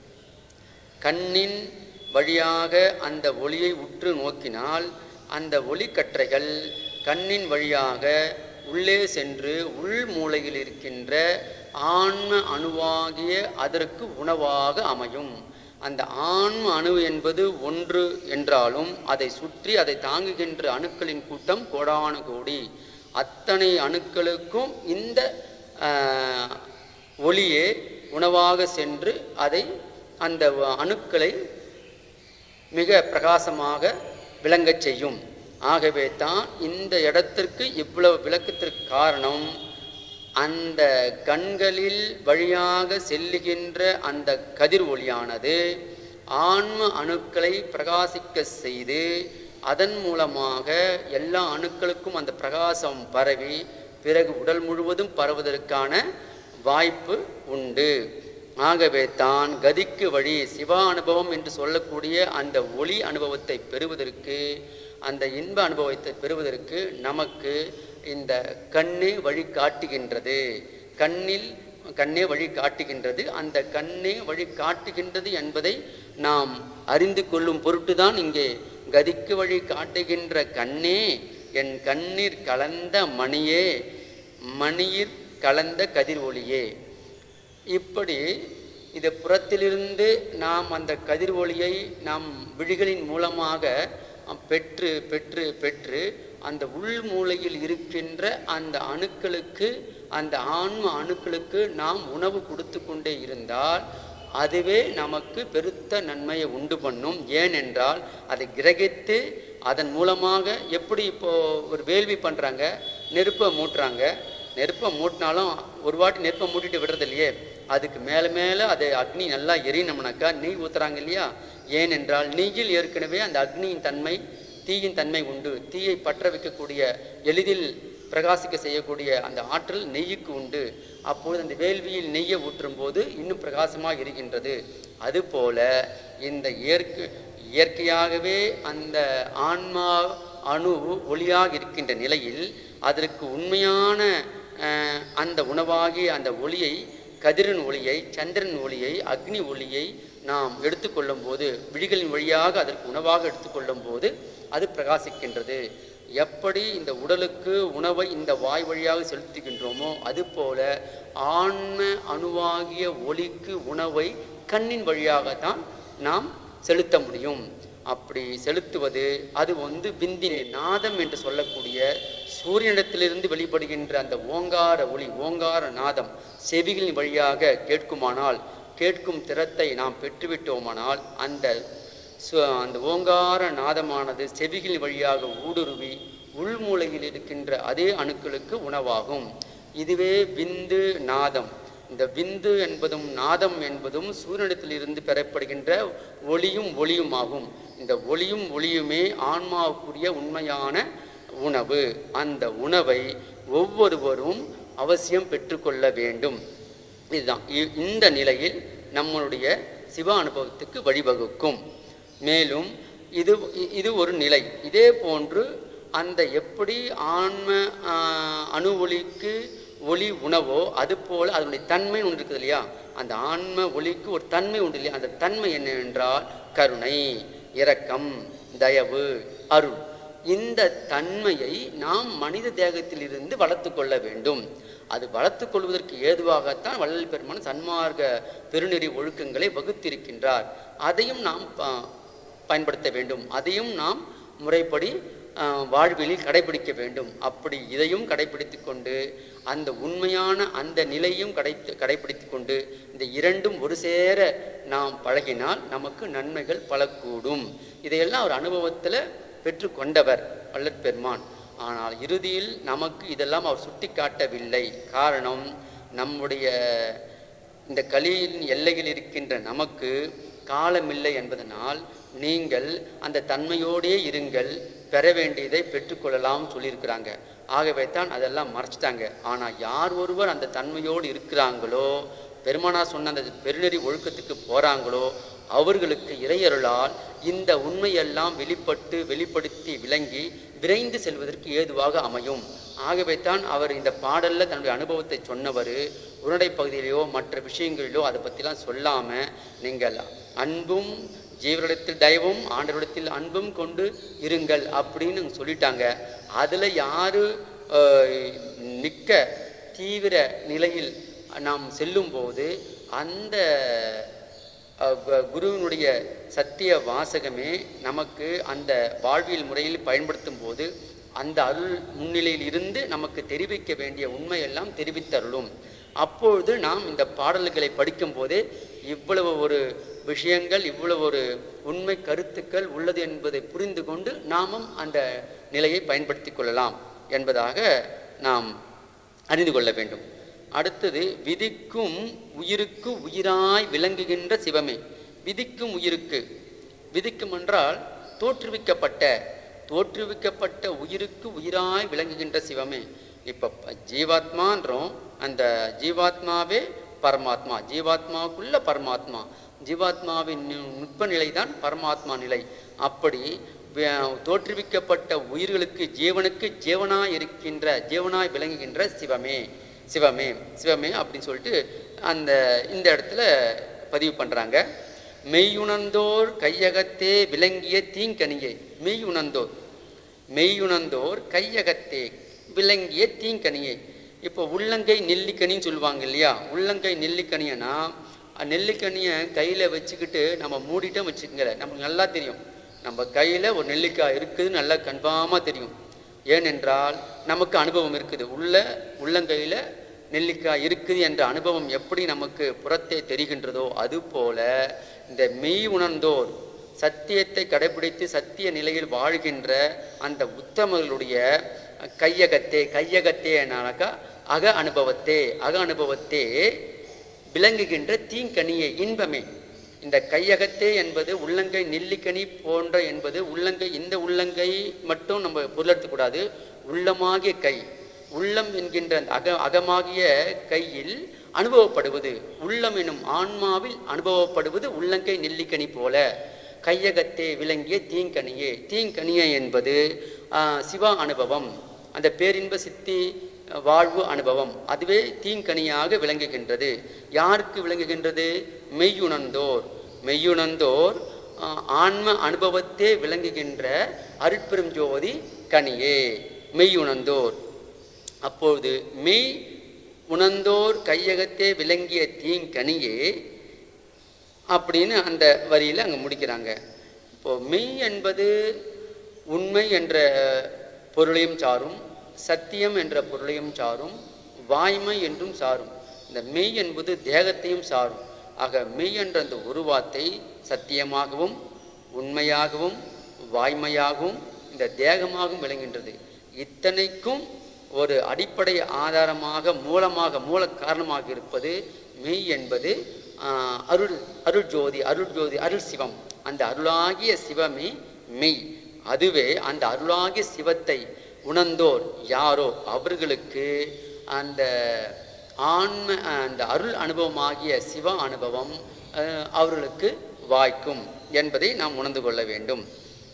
[SPEAKER 2] கண்ணின் வழியாக அந்த ஒளியை உற்று நோக்கினால் அந்த ஒளிக்கற்றைகள் கண்ணின் வழியாக உள்ளே சென்று உள் மூலையில் இருக்கின்ற ஆன்ம அணுவாகிய அதற்கு உணவாக அமையும் அந்த ஆன்ம அணு என்பது ஒன்று என்றாலும் அதை சுற்றி அதை தாங்குகின்ற அணுக்களின் கூட்டம் கோடானு கோடி அத்தனை அணுக்களுக்கும் இந்த ஆஹ், ஒளியே உணவாக சென்று அதை அந்த வ- அணுக்களை மிக பிரகாசமாக விளங்கச் செய்யும் ஆகவே தான் இந்த இடத்திற்கு இவ்வளவு விளக்கத்திற்கு காரணம் அந்த கண்களில் வழியாக செல்லுகின்ற அந்த கதிர் ஒளியானது ஆன்ம அணுக்களை பிரகாசிக்க செய்து அதன் மூலமாக எல்லா அணுக்களுக்கும் அந்த பிரகாசம் பரவி பிறகு உடல் முழுவதும் பரவுவதற்கான வாய்ப்பு உண்டு ஆகவே தான் கதிக்கு வழி சிவா அனுபவம் என்று சொல்லக்கூடிய அந்த ஒளி அனுபவத்தை பெறுவதற்கு அந்த இன்ப அனுபவத்தை பெறுவதற்கு நமக்கு இந்த கண்ணே வழி காட்டுகின்றது கண்ணில் கண்ணே வழி காட்டுகின்றது அந்த கண்ணே வழி காட்டுகின்றது என்பதை நாம் அறிந்து கொள்ளும் பொருட்டுதான் இங்கே கதிக்கு வழி காட்டுகின்ற கண்ணே என் கண்ணீர் கலந்த மணியே மணியிற் கலந்த கதிர் ஒளியே இப்படி இது புறத்திலிருந்து நாம் அந்த கதிர் ஒளியை நாம் விழிகளின் மூலமாக அஹ், பெற்று பெற்று பெற்று அந்த உள் மூலையில் இருக்கின்ற அந்த அணுக்களுக்கு அந்த ஆன்ம அணுக்களுக்கு நாம் உணவு கொடுத்து கொண்டே இருந்தால் அதுவே நமக்கு பெருத்த நன்மையை உண்டு பண்ணும் ஏனென்றால் அதை கிரகித்து அதன் மூலமாக எப்படி இப்போ ஒரு வேள்வி பண்றாங்க நெருப்பை மூட்டுறாங்க நெருப்பை மூட்டினாலும் ஒரு வாட்டி நெருப்பை மூட்டிட்டு விடுறது இல்லையே அதுக்கு மேலே மேலே அது அக்னி நல்லா எரியணும்னாக்கா நெய் ஊத்துறாங்க இல்லையா ஏனென்றால் நெய்யில் ஏற்கனவே அந்த அக்னியின் தன்மை தீயின் தன்மை உண்டு தீயை பற்ற வைக்கக்கூடிய எளிதில் பிரகாசிக்க செய்யக்கூடிய அந்த ஆற்றல் நெய்யுக்கு உண்டு அப்பொழுது அந்த வேள்வியில் நெய்யை ஊற்றும் போது இன்னும் பிரகாசமாக இருக்கின்றது அதுபோல இந்த இயற்கை இயற்கையாகவே அந்த ஆன்மா அணு ஒளியாக இருக்கின்ற நிலையில் அதற்கு உண்மையான அஹ், அந்த உணவாகிய அந்த ஒளியை கதிரின் ஒளியை சந்திரன் ஒளியை அக்னி ஒளியை நாம் எடுத்துக்கொள்ளும் போது விழிகளின் வழியாக அதற்கு உணவாக எடுத்துக்கொள்ளும் போது அது பிரகாசிக்கின்றது எப்படி இந்த உடலுக்கு உணவை இந்த வாய் வழியாக செலுத்துகின்றோமோ அதுபோல ஆன்ம அணுவாகிய ஒளிக்கு உணவை கண்ணின் வழியாகத்தான் நாம் செலுத்த முடியும் அப்படி செலுத்துவது அது வந்து விந்தின் நாதம் என்று சொல்லக்கூடிய சூரியனிடத்திலிருந்து வெளிப்படுகின்ற அந்த ஓங்கார ஒளி ஓங்கார நாதம் செவிகளின் வழியாக கேட்குமானால் கேட்கும் திறத்தை நாம் பெற்றுவிட்டோமானால் அந்த சு- அந்த ஓங்கார நாதமானது செவிகளின் வழியாக ஊடுருவி உள்மூலையில் இருக்கின்ற அதே அணுக்களுக்கு உணவாகும் இதுவே விந்து நாதம் இந்த விந்து என்பதும் நாதம் என்பதும் சூரியனிடத்திலிருந்து பெறப்படுகின்ற ஒளியும் ஒளியும் ஆகும் இந்த ஒளியும் ஒளியுமே ஆன்மாவுக்குரிய உண்மையான உணவு அந்த உணவை ஒவ்வொருவரும் அவசியம் பெற்றுக்கொள்ள வேண்டும் இதுதான் இ- இந்த நிலையில் நம்மளுடைய சிவ அனுபவத்துக்கு வழிவகுக்கும் மேலும் இது இ- இது ஒரு நிலை இதே போன்று அந்த எப்படி ஆன்ம ஆஹ், அணு ஒளிக்கு ஒளி உணவோ அதுபோல அதனுடைய தன்மை ஒன்று இருக்குது இல்லையா அந்த ஆன்ம ஒளிக்கு ஒரு தன்மை உண்டு இல்லையா அந்த தன்மை என்னவென்றால் கருணை இரக்கம் தயவு அருள் இந்த தன்மையை நாம் மனித தேகத்திலிருந்து வளர்த்து கொள்ள வேண்டும் அது வளர்த்து கொள்வதற்கு ஏதுவாகத்தான் வள்ளல் பெருமான் சன்மார்க்க பெருநெறி ஒழுக்கங்களை வகுத்திருக்கின்றார் அதையும் நாம் ப- பயன்படுத்த வேண்டும் அதையும் நாம் முறைப்படி ஆஹ், வாழ்விலில் கடைபிடிக்க வேண்டும் அப்படி இதையும் கடைபிடித்து கொண்டு அந்த உண்மையான அந்த நிலையும் கடை கடைபிடித்து கொண்டு இந்த இரண்டும் ஒரு சேர நாம் பழகினால் நமக்கு நன்மைகள் பல கூடும் இதையெல்லாம் ஒரு அனுபவத்தில் பெற்றுக்கொண்டவர் வள்ளற் பெருமான் ஆனால் இறுதியில் நமக்கு இதெல்லாம் அவர் சுட்டி காட்டவில்லை காரணம் நம்முடைய இந்த கலியின் எல்லையில் இருக்கின்ற நமக்கு காலமில்லை என்பதனால் நீங்கள் அந்த தன்மையோடே இருங்கள் பெற வேண்டியதை பெற்றுக்கொள்ளலாம் சொல்லியிருக்கிறாங்க ஆகவே தான் அதெல்லாம் மறைச்சிட்டாங்க ஆனால் யார் ஒருவர் அந்த தன்மையோடு இருக்கிறாங்களோ பெருமானா சொன்ன அந்த பெருநெறி ஒழுக்கத்துக்கு போறாங்களோ அவர்களுக்கு இறையருளால் இந்த உண்மையெல்லாம் வெளிப்பட்டு வெளிப்படுத்தி விளங்கி விரைந்து செல்வதற்கு ஏதுவாக அமையும் ஆகவே தான் அவர் இந்த பாடல்ல தன்னுடைய அனுபவத்தை சொன்னவர் உருண்டை பகுதியிலோ மற்ற விஷயங்களிலோ அதை பற்றிலாம் சொல்லாம நீங்கள் அன்பும் ஜீவரிடத்தில் தயவும் ஆண்டவரிடத்தில் அன்பும் கொண்டு இருங்கள் அப்படின்னு சொல்லிட்டாங்க அதுல யாரு ஆஹ், மிக்க தீவிர நிலையில் நாம் செல்லும்போது அந்த அஹ், கு- குருவினுடைய சத்திய வாசகமே நமக்கு அந்த வாழ்வியல் முறையில் பயன்படுத்தும் போது அந்த அருள் முன்னிலையில் இருந்து நமக்கு தெரிவிக்க வேண்டிய உண்மையெல்லாம் தெரிவித்தருளும் அப்பொழுது நாம் இந்த பாடல்களை படிக்கும் போதே இவ்வளவு ஒரு விஷயங்கள் இவ்வளவு ஒரு உண்மை கருத்துக்கள் உள்ளது என்பதை புரிந்து கொண்டு நாமும் அந்த நிலையை பயன்படுத்திக் கொள்ளலாம் என்பதாக நாம் அறிந்து கொள்ள வேண்டும் அடுத்தது விதிக்கும் உயிருக்கு உயிராய் விளங்குகின்ற சிவமே விதிக்கும் உயிருக்கு விதிக்கும் என்றால் தோற்றுவிக்கப்பட்ட தோற்றுவிக்கப்பட்ட உயிருக்கு உயிராய் விளங்குகின்ற சிவமே இப்போ ஜீவாத்மான்றோம் அந்த ஜீவாத்மாவே பரமாத்மா ஜீவாத்மாவுக்குள்ள பரமாத்மா ஜீவாத்மாவின் நு- நுட்ப நிலை தான் பரமாத்மா நிலை அப்படி வே- தோற்றுவிக்கப்பட்ட உயிர்களுக்கு ஜீவனுக்கு ஜீவனாய் இருக்கின்ற ஜீவனாய் விளங்குகின்ற சிவமே சிவமே சிவமே அப்படின்னு சொல்லிட்டு அந்த இந்த இடத்துல பதிவு பண்றாங்க மெய்யுணர்ந்தோர் கையகத்தே விளங்கிய தீங்கனியை மெய்யுணர்ந்தோர் மெய்யுணர்ந்தோர் கையகத்தே விளங்கிய தீங்கனியை இப்போ உள்ளங்கை நெல்லிக்கனின்னு சொல்லுவாங்க இல்லையா உள்ளங்கை நெல்லிக்கனியனா அஹ் நெல்லிக்கனியை கையில் வச்சுக்கிட்டு நம்ம மூடிட்டோம் வச்சுக்கங்களேன் நமக்கு நல்லா தெரியும் நம்ம கையில் ஒரு நெல்லிக்காய் இருக்குதுன்னு நல்லா கன்ஃபார்மாக தெரியும் ஏனென்றால் நமக்கு அனுபவம் இருக்குது உள்ள உள்ளங்கையில் நெல்லிக்காய் இருக்குது என்ற அனுபவம் எப்படி நமக்கு புறத்தே தெரிகின்றதோ அதுபோல இந்த மெய் உணர்ந்தோர் சத்தியத்தை கடைபிடித்து சத்திய நிலையில் வாழ்கின்ற அந்த உத்தமர்களுடைய கையகத்தே கையகத்தே என்னாக்கா அக அனுபவத்தே அக அனுபவத்தே விளங்குகின்ற தீங்கனியை இன்பமே இந்த கையகத்தே என்பது உள்ளங்கை நெல்லிக்கனி போன்ற என்பது உள்ளங்கை இந்த உள்ளங்கை மட்டும் நம்ம பொருளெடுத்துக்கூடாது உள்ளமாகிய கை உள்ளம் என்கின்ற அந்த அக அகமாகிய கையில் அனுபவப்படுவது உள்ளம் எனும் ஆன்மாவில் அனுபவப்படுவது உள்ளங்கை நெல்லிக்கனி போல கையகத்தே விளங்கிய தீங்கனியே தீங்கனியே என்பது ஆஹ், சிவா அனுபவம் அந்த பேரின்ப சித்தி அஹ், வாழ்வு அனுபவம் அதுவே தீங்கனியாக விளங்குகின்றது யாருக்கு விளங்குகின்றது மெய்யுணர்ந்தோர் மெய்யுணர்ந்தோர் ஆஹ், ஆன்ம அனுபவத்தே விளங்குகின்ற அருட்பெரும் ஜோதி கனியே மெய்யுணர்ந்தோர் அப்பொழுது மெய் உணர்ந்தோர் கையகத்தே விளங்கிய தீங்கனியே அப்படின்னு அந்த வரியில் அங்கே முடிக்கிறாங்க இப்போ மெய் என்பது உண்மை என்ற பொருளையும் சாரும் சத்தியம் என்ற பொருளையும் சாரும் வாய்மை என்றும் சாரும் இந்த மெய் என்பது தேகத்தையும் சாரும் ஆக மெய் என்ற அந்த உருவாத்தை சத்தியமாகவும் உண்மையாகவும் வாய்மையாகவும் இந்த தேகமாகவும் விளங்குகின்றது இத்தனைக்கும் ஒரு அடிப்படை ஆதாரமாக மூலமாக மூல காரணமாக இருப்பது மெய் என்பது ஆஹ், அருள் அருள் ஜோதி அருள் ஜோதி அருள் சிவம் அந்த அருளாகிய சிவமே மெய் அதுவே அந்த அருளாகிய சிவத்தை உணர்ந்தோர் யாரோ அவர்களுக்கு அந்த ஆன்ம அந்த அருள் அனுபவமாகிய சிவ அனுபவம் அஹ், அவர்களுக்கு வாய்க்கும் என்பதை நாம் உணர்ந்து கொள்ள வேண்டும்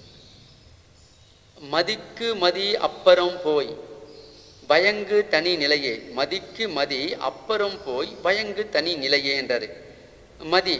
[SPEAKER 2] மதிக்கு மதி அப்புறம் போய் பயங்கு தனி நிலையே மதிக்கு மதி அப்புறம் போய் பயங்கு தனி நிலையே என்றாரு மதி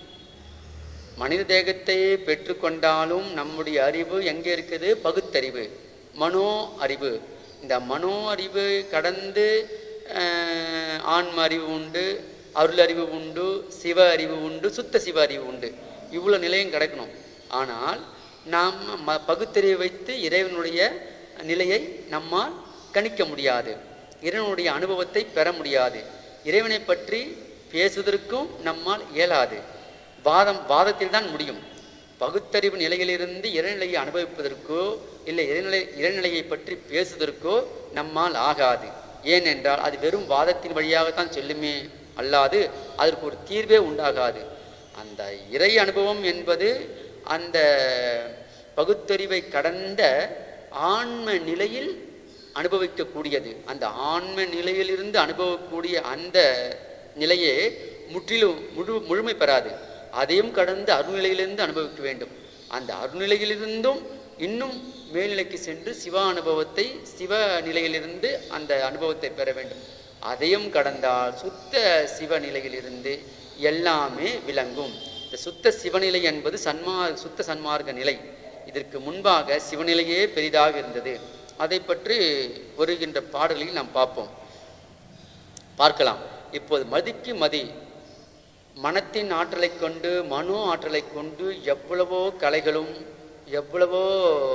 [SPEAKER 2] மனித தேகத்தை பெற்றுக்கொண்டாலும் நம்முடைய அறிவு எங்கே இருக்குது பகுத்தறிவு மனோ அறிவு இந்த மனோ அறிவு கடந்து அஹ், ஆன்ம அறிவு உண்டு அருள் அறிவு உண்டு சிவ அறிவு உண்டு சுத்த சிவ அறிவு உண்டு இவ்வளோ நிலையும் கிடைக்கணும் ஆனால் நாம் ம பகுத்தறிவை வைத்து இறைவனுடைய நிலையை நம்மால் கணிக்க முடியாது இறைவனுடைய அனுபவத்தை பெற முடியாது இறைவனை பற்றி பேசுவதற்கும் நம்மால் இயலாது வாதம் வாதத்தில் தான் முடியும் பகுத்தறிவு நிலையிலிருந்து இறைநிலையை அனுபவிப்பதற்கோ இல்லை இறைநிலை இறைநிலையை பற்றி பேசுவதற்கோ நம்மால் ஆகாது ஏனென்றால் அது வெறும் வாதத்தின் வழியாகத்தான் செல்லுமே அல்லாது அதற்கு ஒரு தீர்வே உண்டாகாது அந்த இறை அனுபவம் என்பது அந்த பகுத்தறிவை கடந்த ஆன்ம நிலையில் அனுபவிக்கக்கூடியது அந்த ஆன்ம நிலையிலிருந்து அனுபவக்கூடிய அந்த நிலையே முற்றிலும் முழு முழுமை பெறாது அதையும் கடந்து அருள்நிலையிலிருந்து அனுபவிக்க வேண்டும் அந்த அருள்நிலையிலிருந்தும் இன்னும் மேல்நிலைக்கு சென்று சிவ அனுபவத்தை சிவ நிலையிலிருந்து அந்த அனுபவத்தை பெற வேண்டும் அதையும் கடந்தால் சுத்த சிவ நிலையிலிருந்து எல்லாமே விளங்கும் இந்த சுத்த சிவநிலை என்பது சன்மார் சுத்த சன்மார்க்க நிலை இதற்கு முன்பாக சிவநிலையே பெரிதாக இருந்தது அதை பற்றி வருகின்ற பாடல்களில் நாம் பார்ப்போம் பார்க்கலாம் இப்போது மதிக்கு மதி மனத்தின் ஆற்றலைக் கொண்டு மனோ ஆற்றலைக் கொண்டு எவ்வளவோ கலைகளும் எவ்வளவோ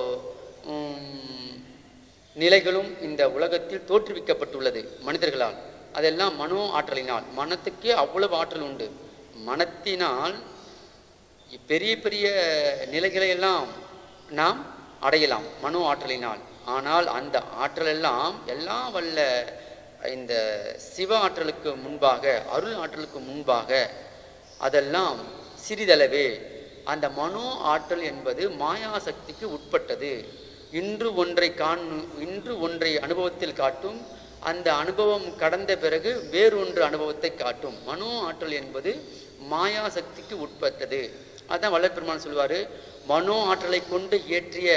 [SPEAKER 2] உம், நிலைகளும் இந்த உலகத்தில் தோற்றுவிக்கப்பட்டுள்ளது மனிதர்களால் அதெல்லாம் மனோ ஆற்றலினால் மனத்துக்கே அவ்வளவு ஆற்றல் உண்டு மனத்தினால் பெரிய பெரிய நிலைகளை எல்லாம் நாம் அடையலாம் மனோ ஆற்றலினால் ஆனால் அந்த ஆற்றல் எல்லாம் எல்லாம் வல்ல இந்த சிவ ஆற்றலுக்கு முன்பாக அருள் ஆற்றலுக்கு முன்பாக அதெல்லாம் சிறிதளவே அந்த மனோ ஆற்றல் என்பது மாயாசக்திக்கு உட்பட்டது இன்று ஒன்றை காண் இன்று ஒன்றை அனுபவத்தில் காட்டும் அந்த அனுபவம் கடந்த பிறகு வேறொன்று அனுபவத்தை காட்டும் மனோ ஆற்றல் என்பது மாயா சக்திக்கு உட்பட்டது அதான் வல்லற்பெருமான் சொல்லுவாரு மனோ ஆற்றலை கொண்டு இயற்றிய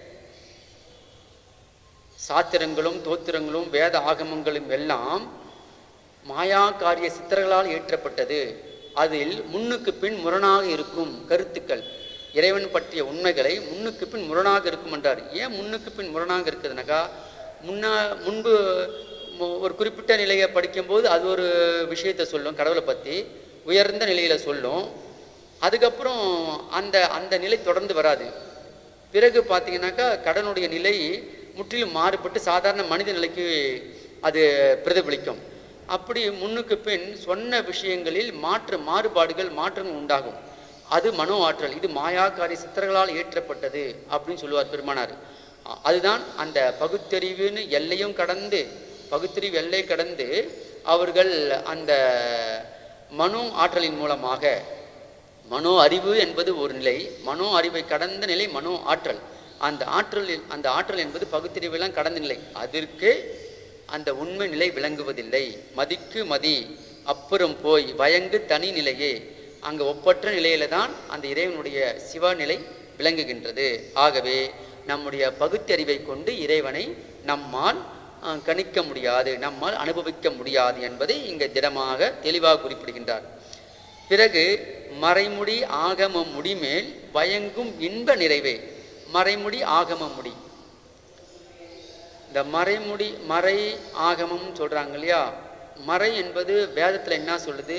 [SPEAKER 2] சாத்திரங்களும் தோத்திரங்களும் வேத ஆகமங்களும் எல்லாம் மாயா காரிய சித்தர்களால் ஏற்றப்பட்டது அதில் முன்னுக்கு பின் முரணாக இருக்கும் கருத்துக்கள் இறைவன் பற்றிய உண்மைகளை முன்னுக்கு பின் முரணாக இருக்கும் என்றார் ஏன் முன்னுக்கு பின் முரணாக இருக்குதுனாக்கா முன்னா முன்பு மு- ஒரு குறிப்பிட்ட நிலையை படிக்கும்போது அது ஒரு விஷயத்தை சொல்லும் கடவுளை பற்றி உயர்ந்த நிலையில சொல்லும் அதுக்கப்புறம் அந்த அந்த நிலை தொடர்ந்து வராது பிறகு பார்த்தீங்கன்னாக்கா கடனுடைய நிலை முற்றிலும் மாறுபட்டு சாதாரண மனித நிலைக்கு அது பிரதிபலிக்கும் அப்படி முன்னுக்கு பின் சொன்ன விஷயங்களில் மாற்று மாறுபாடுகள் மாற்றங்கள் உண்டாகும் அது மனோ ஆற்றல் இது மாயாக்காரி சித்தர்களால் ஏற்றப்பட்டது அப்படின்னு சொல்லுவார் பெருமானார் அ- அதுதான் அந்த பகுத்தறிவுன்னு எல்லையும் கடந்து பகுத்தறிவு எல்லை கடந்து அவர்கள் அந்த மனோ ஆற்றலின் மூலமாக மனோ அறிவு என்பது ஒரு நிலை மனோ அறிவை கடந்த நிலை மனோ ஆற்றல் அந்த ஆற்றலில் அந்த ஆற்றல் என்பது பகுத்தறிவெல்லாம் கடந்த நிலை அதற்கு அந்த உண்மை நிலை விளங்குவதில்லை மதிக்கு மதி அப்புறம் போய் வயங்கு தனி நிலையே அங்க ஒப்பற்ற நிலையில தான் அந்த இறைவனுடைய சிவநிலை விளங்குகின்றது ஆகவே நம்முடைய பகுத்தறிவை கொண்டு இறைவனை நம்மால் அஹ், கணிக்க முடியாது நம்மால் அனுபவிக்க முடியாது என்பதை இங்க திடமாக தெளிவாக குறிப்பிடுகின்றார் பிறகு மறைமுடி ஆகம முடிமேல் வயங்கும் இன்ப நிறைவே மறைமுடி ஆகம முடி இந்த மறைமுடி மறை ஆகமம் சொல்றாங்க இல்லையா மறை என்பது வேதத்துல என்ன சொல்லுது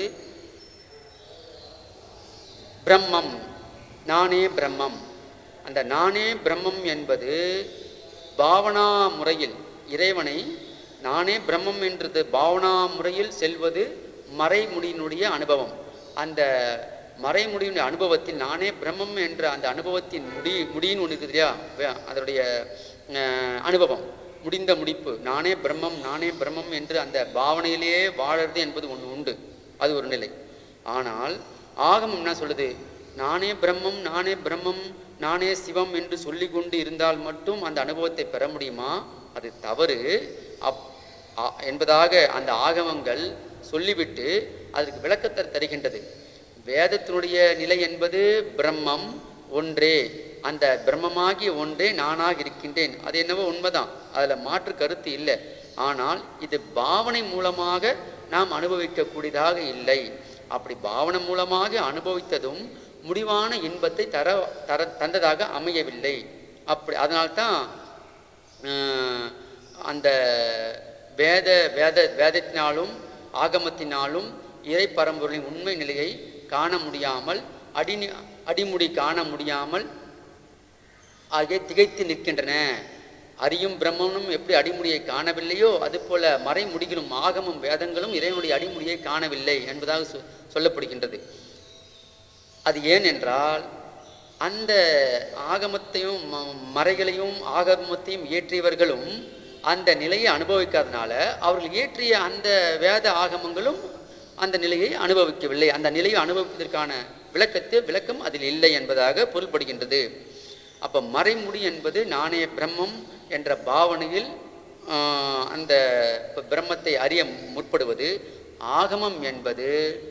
[SPEAKER 2] பிரம்மம் நானே பிரம்மம் அந்த நானே பிரம்மம் என்பது பாவனா முறையில் இறைவனை நானே பிரம்மம் என்றது பாவனா முறையில் செல்வது மறைமுடியினுடைய அனுபவம் அந்த மறைமுடியினுடைய அனுபவத்தில் நானே பிரம்மம் என்ற அந்த அனுபவத்தின் முடி முடின்னு ஒன்று இருக்குது இல்லையா வே- அதனுடைய அஹ், அனுபவம் முடிந்த முடிப்பு நானே பிரம்மம் நானே பிரம்மம் என்று அந்த பாவனையிலேயே வாழறது என்பது ஒன்று உண்டு அது ஒரு நிலை ஆனால் ஆகமம் என்ன சொல்லுது நானே பிரம்மம் நானே பிரம்மம் நானே சிவம் என்று சொல்லிக் கொண்டு இருந்தால் மட்டும் அந்த அனுபவத்தை பெற முடியுமா அது தவறு அப் ஆ- என்பதாக அந்த ஆகமங்கள் சொல்லிவிட்டு அதற்கு விளக்கத்தை தருகின்றது வேதத்தினுடைய நிலை என்பது பிரம்மம் ஒன்றே அந்த பிரம்மமாகிய ஒன்றே நானாக இருக்கின்றேன் அது என்னவோ உண்மைதான் அதுல மாற்று கருத்து இல்லை ஆனால் இது பாவனை மூலமாக நாம் அனுபவிக்கக்கூடியதாக இல்லை அப்படி பாவனை மூலமாக அனுபவித்ததும் முடிவான இன்பத்தை தர தர தந்ததாக அமையவில்லை அப்படி அதனால்தான் ஆஹ், அந்த வேத வேத வேதத்தினாலும் ஆகமத்தினாலும் இறை பரம்பொருளின் உண்மை நிலையை காண முடியாமல் அடி அடிமுடி காண முடியாமல் ஆகிய திகைத்து நிற்கின்றன அறியும் பிரம்மனும் எப்படி அடிமுடியை காணவில்லையோ அதுபோல மறைமுடிகளும் ஆகமும் வேதங்களும் இறைவனுடைய அடிமுடியை காணவில்லை என்பதாக சொ- சொல்லப்படுகின்றது அது ஏன் என்றால் அந்த ஆகமத்தையும் ம- மறைகளையும் ஆகமத்தையும் இயற்றியவர்களும் அந்த நிலையை அனுபவிக்காதனால அவர்கள் இயற்றிய அந்த வேத ஆகமங்களும் அந்த நிலையை அனுபவிக்கவில்லை அந்த நிலையை அனுபவிப்பதற்கான விளக்கத்து விளக்கம் அதில் இல்லை என்பதாக பொருள்படுகின்றது அப்ப மறைமுடி என்பது நானே பிரம்மம் என்ற பாவனையில் ஆஹ், அந்த பிரம்மத்தை அறிய முற்படுவது ஆகமம் என்பது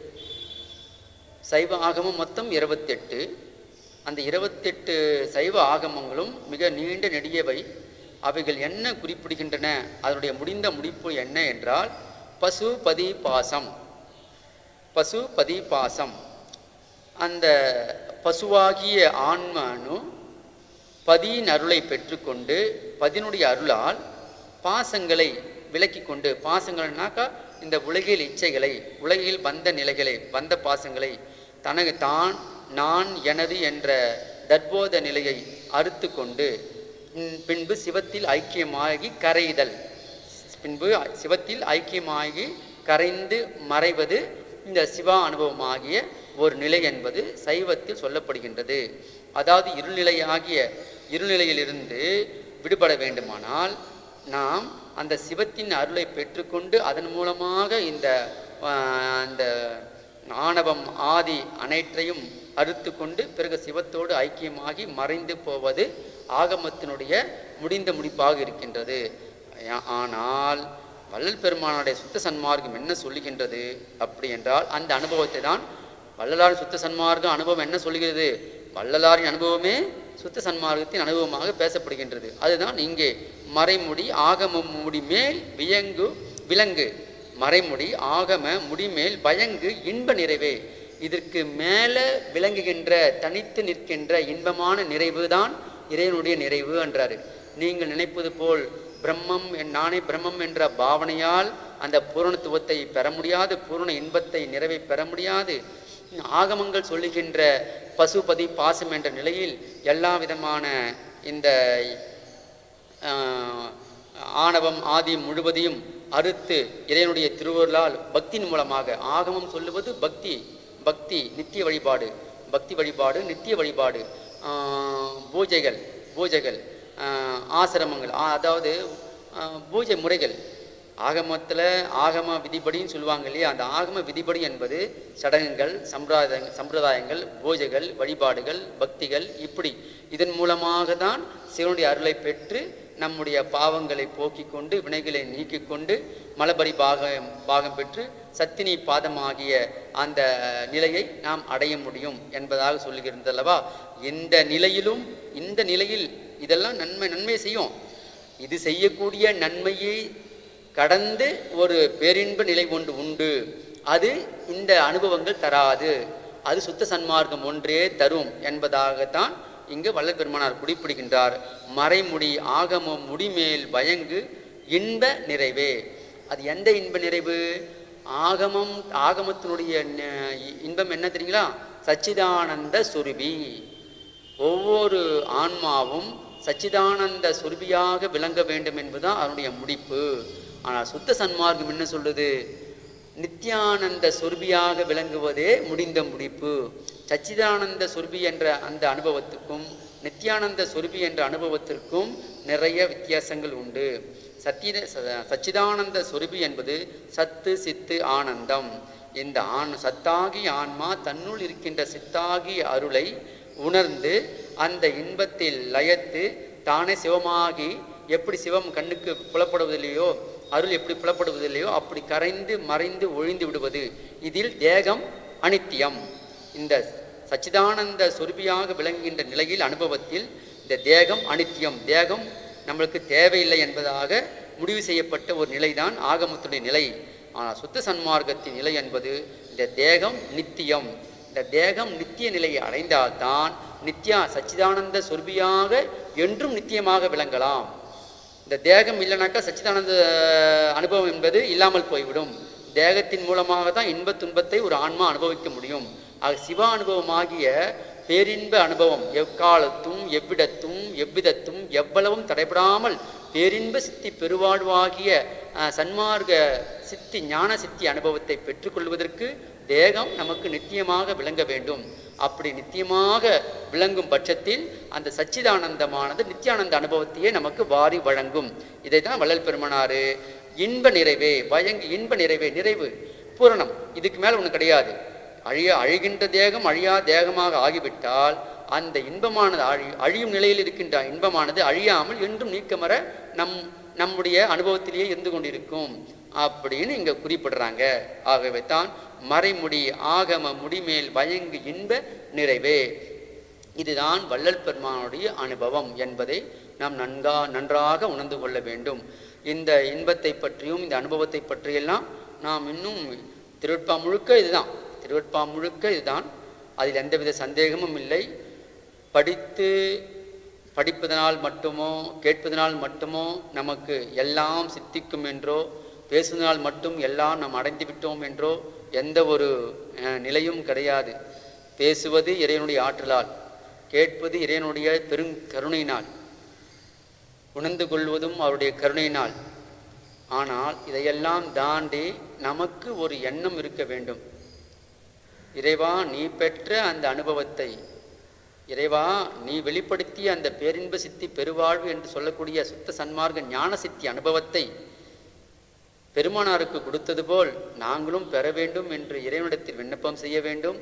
[SPEAKER 2] சைவ ஆகமம் மொத்தம் இருபத்தெட்டு அந்த இருபத்தெட்டு சைவ ஆகமங்களும் மிக நீண்ட நெடியவை அவைகள் என்ன குறிப்பிடுகின்றன அதனுடைய முடிந்த முடிப்பு என்ன என்றால் பசு பதி பாசம் பசு பதி பாசம் அந்த பசுவாகிய ஆன்மனு பதியின் அருளை பெற்றுக்கொண்டு பதினுடைய அருளால் பாசங்களை விலக்கி கொண்டு பாசங்கள்னாக்கா இந்த உலகில் இச்சைகளை உலகில் வந்த நிலைகளை வந்த பாசங்களை தனக்கு தான் நான் எனது என்ற தற்போத நிலையை அறுத்து கொண்டு ம், பின்பு சிவத்தில் ஐக்கியமாகி கரைதல் பின்பு சிவத்தில் ஐக்கியமாகி கரைந்து மறைவது இந்த சிவா அனுபவமாகிய ஒரு நிலை என்பது சைவத்தில் சொல்லப்படுகின்றது அதாவது இருநிலையாகிய இருநிலையிலிருந்து விடுபட வேண்டுமானால் நாம் அந்த சிவத்தின் அருளை பெற்றுக்கொண்டு அதன் மூலமாக இந்த ஆஹ், அந்த ஆணவம் ஆதி அனைத்தையும் அறுத்து கொண்டு பிறகு சிவத்தோடு ஐக்கியமாகி மறைந்து போவது ஆகமத்தினுடைய முடிந்த முடிப்பாக இருக்கின்றது ஆ- ஆனால் வள்ளல் பெருமானுடைய சுத்த சன்மார்க்கம் என்ன சொல்லுகின்றது அப்படி என்றால் அந்த அனுபவத்தை தான் வள்ளலார் சுத்த சன்மார்க்க அனுபவம் என்ன சொல்லுகிறது வள்ளலாரின் அனுபவமே சுத்த சன்மார்க்கத்தின் அனுபவமாக பேசப்படுகின்றது அதுதான் இங்கே மறைமுடி ஆகம முடி மேல் வியங்கு விலங்கு மறைமுடி ஆகம முடிமேல் பயங்கு இன்ப நிறைவே இதற்கு மேலே விளங்குகின்ற தனித்து நிற்கின்ற இன்பமான நிறைவு தான் இறைவனுடைய நிறைவு என்றாரு நீங்கள் நினைப்பது போல் பிரம்மம் என் நானே பிரம்மம் என்ற பாவனையால் அந்த பூரணத்துவத்தை பெற முடியாது பூரண இன்பத்தை நிறைவை பெற முடியாது ஆகமங்கள் சொல்லுகின்ற பசுபதி பாசம் என்ற நிலையில் எல்லா விதமான இந்த ஆஹ், ஆணவம் ஆதி முழுவதையும் அறுத்து இறைவனுடைய திருவருளால் பக்தியின் மூலமாக ஆகமம் சொல்லுவது பக்தி பக்தி நித்திய வழிபாடு பக்தி வழிபாடு நித்திய வழிபாடு ஆஹ், பூஜைகள் பூஜைகள் ஆஹ், ஆசிரமங்கள் ஆ- அதாவது ஆஹ், பூஜை முறைகள் ஆகமத்தில் ஆகம விதிப்படின்னு சொல்லுவாங்க இல்லையா அந்த ஆகம விதிப்படி என்பது சடங்குகள் சம்பிரதாய சம்பிரதாயங்கள் பூஜைகள் வழிபாடுகள் பக்திகள் இப்படி இதன் மூலமாக தான் சிவனுடைய அருளை பெற்று நம்முடைய பாவங்களை போக்கிக் கொண்டு வினைகளை நீக்கிக் கொண்டு மலபரி பாகம் பாகம் பெற்று சத்தினி பாதமாகிய அந்த நிலையை நாம் அடைய முடியும் என்பதாக சொல்லுகிறது அல்லவா இந்த நிலையிலும் இந்த நிலையில் இதெல்லாம் நன்மை நன்மை செய்யும் இது செய்யக்கூடிய நன்மையை கடந்து ஒரு பேரின்ப நிலை ஒன்று உண்டு அது இந்த அனுபவங்கள் தராது அது சுத்த சன்மார்க்கம் ஒன்றே தரும் என்பதாகத்தான் இங்கு வள்ளல் பெருமானார் குறிப்பிடுகின்றார் மறைமுடி ஆகமம் முடிமேல் பயங்கு இன்ப நிறைவே அது எந்த இன்ப நிறைவு ஆகமம் ஆகமத்தினுடைய ந- இன்பம் என்ன தெரியுங்களா சச்சிதானந்த சுருபி ஒவ்வொரு ஆன்மாவும் சச்சிதானந்த சுருபியாக விளங்க வேண்டும் என்பதுதான் அதனுடைய முடிப்பு ஆனால் சுத்த சன்மார்க்கம் என்ன சொல்லுது நித்யானந்த சுருபியாக விளங்குவதே முடிந்த முடிப்பு சச்சிதானந்த சுருபி என்ற அந்த அனுபவத்துக்கும் நித்யானந்த சுருபி என்ற அனுபவத்திற்கும் நிறைய வித்தியாசங்கள் உண்டு சத்திய ச- சச்சிதானந்த சுருபி என்பது சத்து சித்து ஆனந்தம் இந்த ஆண் சத்தாகி ஆன்மா தன்னுள் இருக்கின்ற சித்தாகி அருளை உணர்ந்து அந்த இன்பத்தில் லயத்து தானே சிவமாகி எப்படி சிவம் கண்ணுக்கு புலப்படுவதில்லையோ அருள் எப்படி புலப்படுவதில்லையோ அப்படி கரைந்து மறைந்து ஒழிந்து விடுவது இதில் தேகம் அனித்தியம் இந்த சச்சிதானந்த சுருபியாக விளங்குகின்ற நிலையில் அனுபவத்தில் இந்த தேகம் அனித்தியம் தேகம் நம்மளுக்கு தேவையில்லை என்பதாக முடிவு செய்யப்பட்ட ஒரு நிலைதான் ஆகமத்துடைய நிலை ஆனால் சுத்த சன்மார்க்கத்தின் நிலை என்பது இந்த தேகம் நித்தியம் இந்த தேகம் நித்திய நிலையை அடைந்தால்தான் நித்யா சச்சிதானந்த சொர்பியாக என்றும் நித்தியமாக விளங்கலாம் இந்த தேகம் இல்லைனாக்கா சச்சிதானந்த அனுபவம் என்பது இல்லாமல் போய்விடும் தேகத்தின் மூலமாக தான் இன்பத் துன்பத்தை ஒரு ஆன்மா அனுபவிக்க முடியும் ஆக சிவ அனுபவமாகிய பேரின்ப அனுபவம் எக்காலத்தும் எவ்விடத்தும் எவ்விதத்தும் எவ்வளவும் தடைபடாமல் பேரின்ப சித்தி பெருவாழ்வாகிய அஹ், சன்மார்க்க சித்தி ஞான சித்தி அனுபவத்தை பெற்றுக்கொள்வதற்கு தேகம் நமக்கு நித்தியமாக விளங்க வேண்டும் அப்படி நித்தியமாக விளங்கும் பட்சத்தில் அந்த சச்சிதானந்தமானது நித்தியானந்த அனுபவத்தையே நமக்கு வாரி வழங்கும் இதை தான் வள்ளல் பெருமனாரு இன்ப நிறைவே பயங்கு இன்ப நிறைவே நிறைவு பூரணம் இதுக்கு மேல ஒண்ணு கிடையாது அழிய அழிகின்ற தேகம் அழியா தேகமாக ஆகிவிட்டால் அந்த இன்பமானது அழி அழியும் நிலையில் இருக்கின்ற இன்பமானது அழியாமல் என்றும் நீக்கமர நம் நம்முடைய அனுபவத்திலேயே இருந்து கொண்டிருக்கும் அப்படின்னு இங்க குறிப்பிடுறாங்க ஆகவே தான் மறைமுடி ஆகம முடிமேல் பயங்கு இன்ப நிறைவே இதுதான் வள்ளல் பெருமானுடைய அனுபவம் என்பதை நாம் நன்கா நன்றாக உணர்ந்து கொள்ள வேண்டும் இந்த இன்பத்தை பற்றியும் இந்த அனுபவத்தை பற்றியெல்லாம் நாம் இன்னும் திருவட்பா முழுக்க இதுதான் திருவட்பா முழுக்க இதுதான் அதில் எந்தவித சந்தேகமும் இல்லை படித்து படிப்பதனால் மட்டுமோ கேட்பதனால் மட்டுமோ நமக்கு எல்லாம் சித்திக்கும் என்றோ பேசுவதனால் மட்டும் எல்லாம் நாம் அடைந்து விட்டோம் என்றோ எந்த ஒரு அஹ், நிலையும் கிடையாது பேசுவது இறைவனுடைய ஆற்றலால் கேட்பது இறைவனுடைய பெரும் கருணையினால் உணர்ந்து கொள்வதும் அவருடைய கருணையினால் ஆனால் இதையெல்லாம் தாண்டி நமக்கு ஒரு எண்ணம் இருக்க வேண்டும் இறைவா நீ பெற்ற அந்த அனுபவத்தை இறைவா நீ வெளிப்படுத்திய அந்த பேரின்ப சித்தி பெருவாழ்வு என்று சொல்லக்கூடிய சுத்த சன்மார்க்க ஞான சித்தி அனுபவத்தை பெருமானாருக்கு கொடுத்தது போல் நாங்களும் பெற வேண்டும் என்று இறைவனிடத்தில் விண்ணப்பம் செய்ய வேண்டும்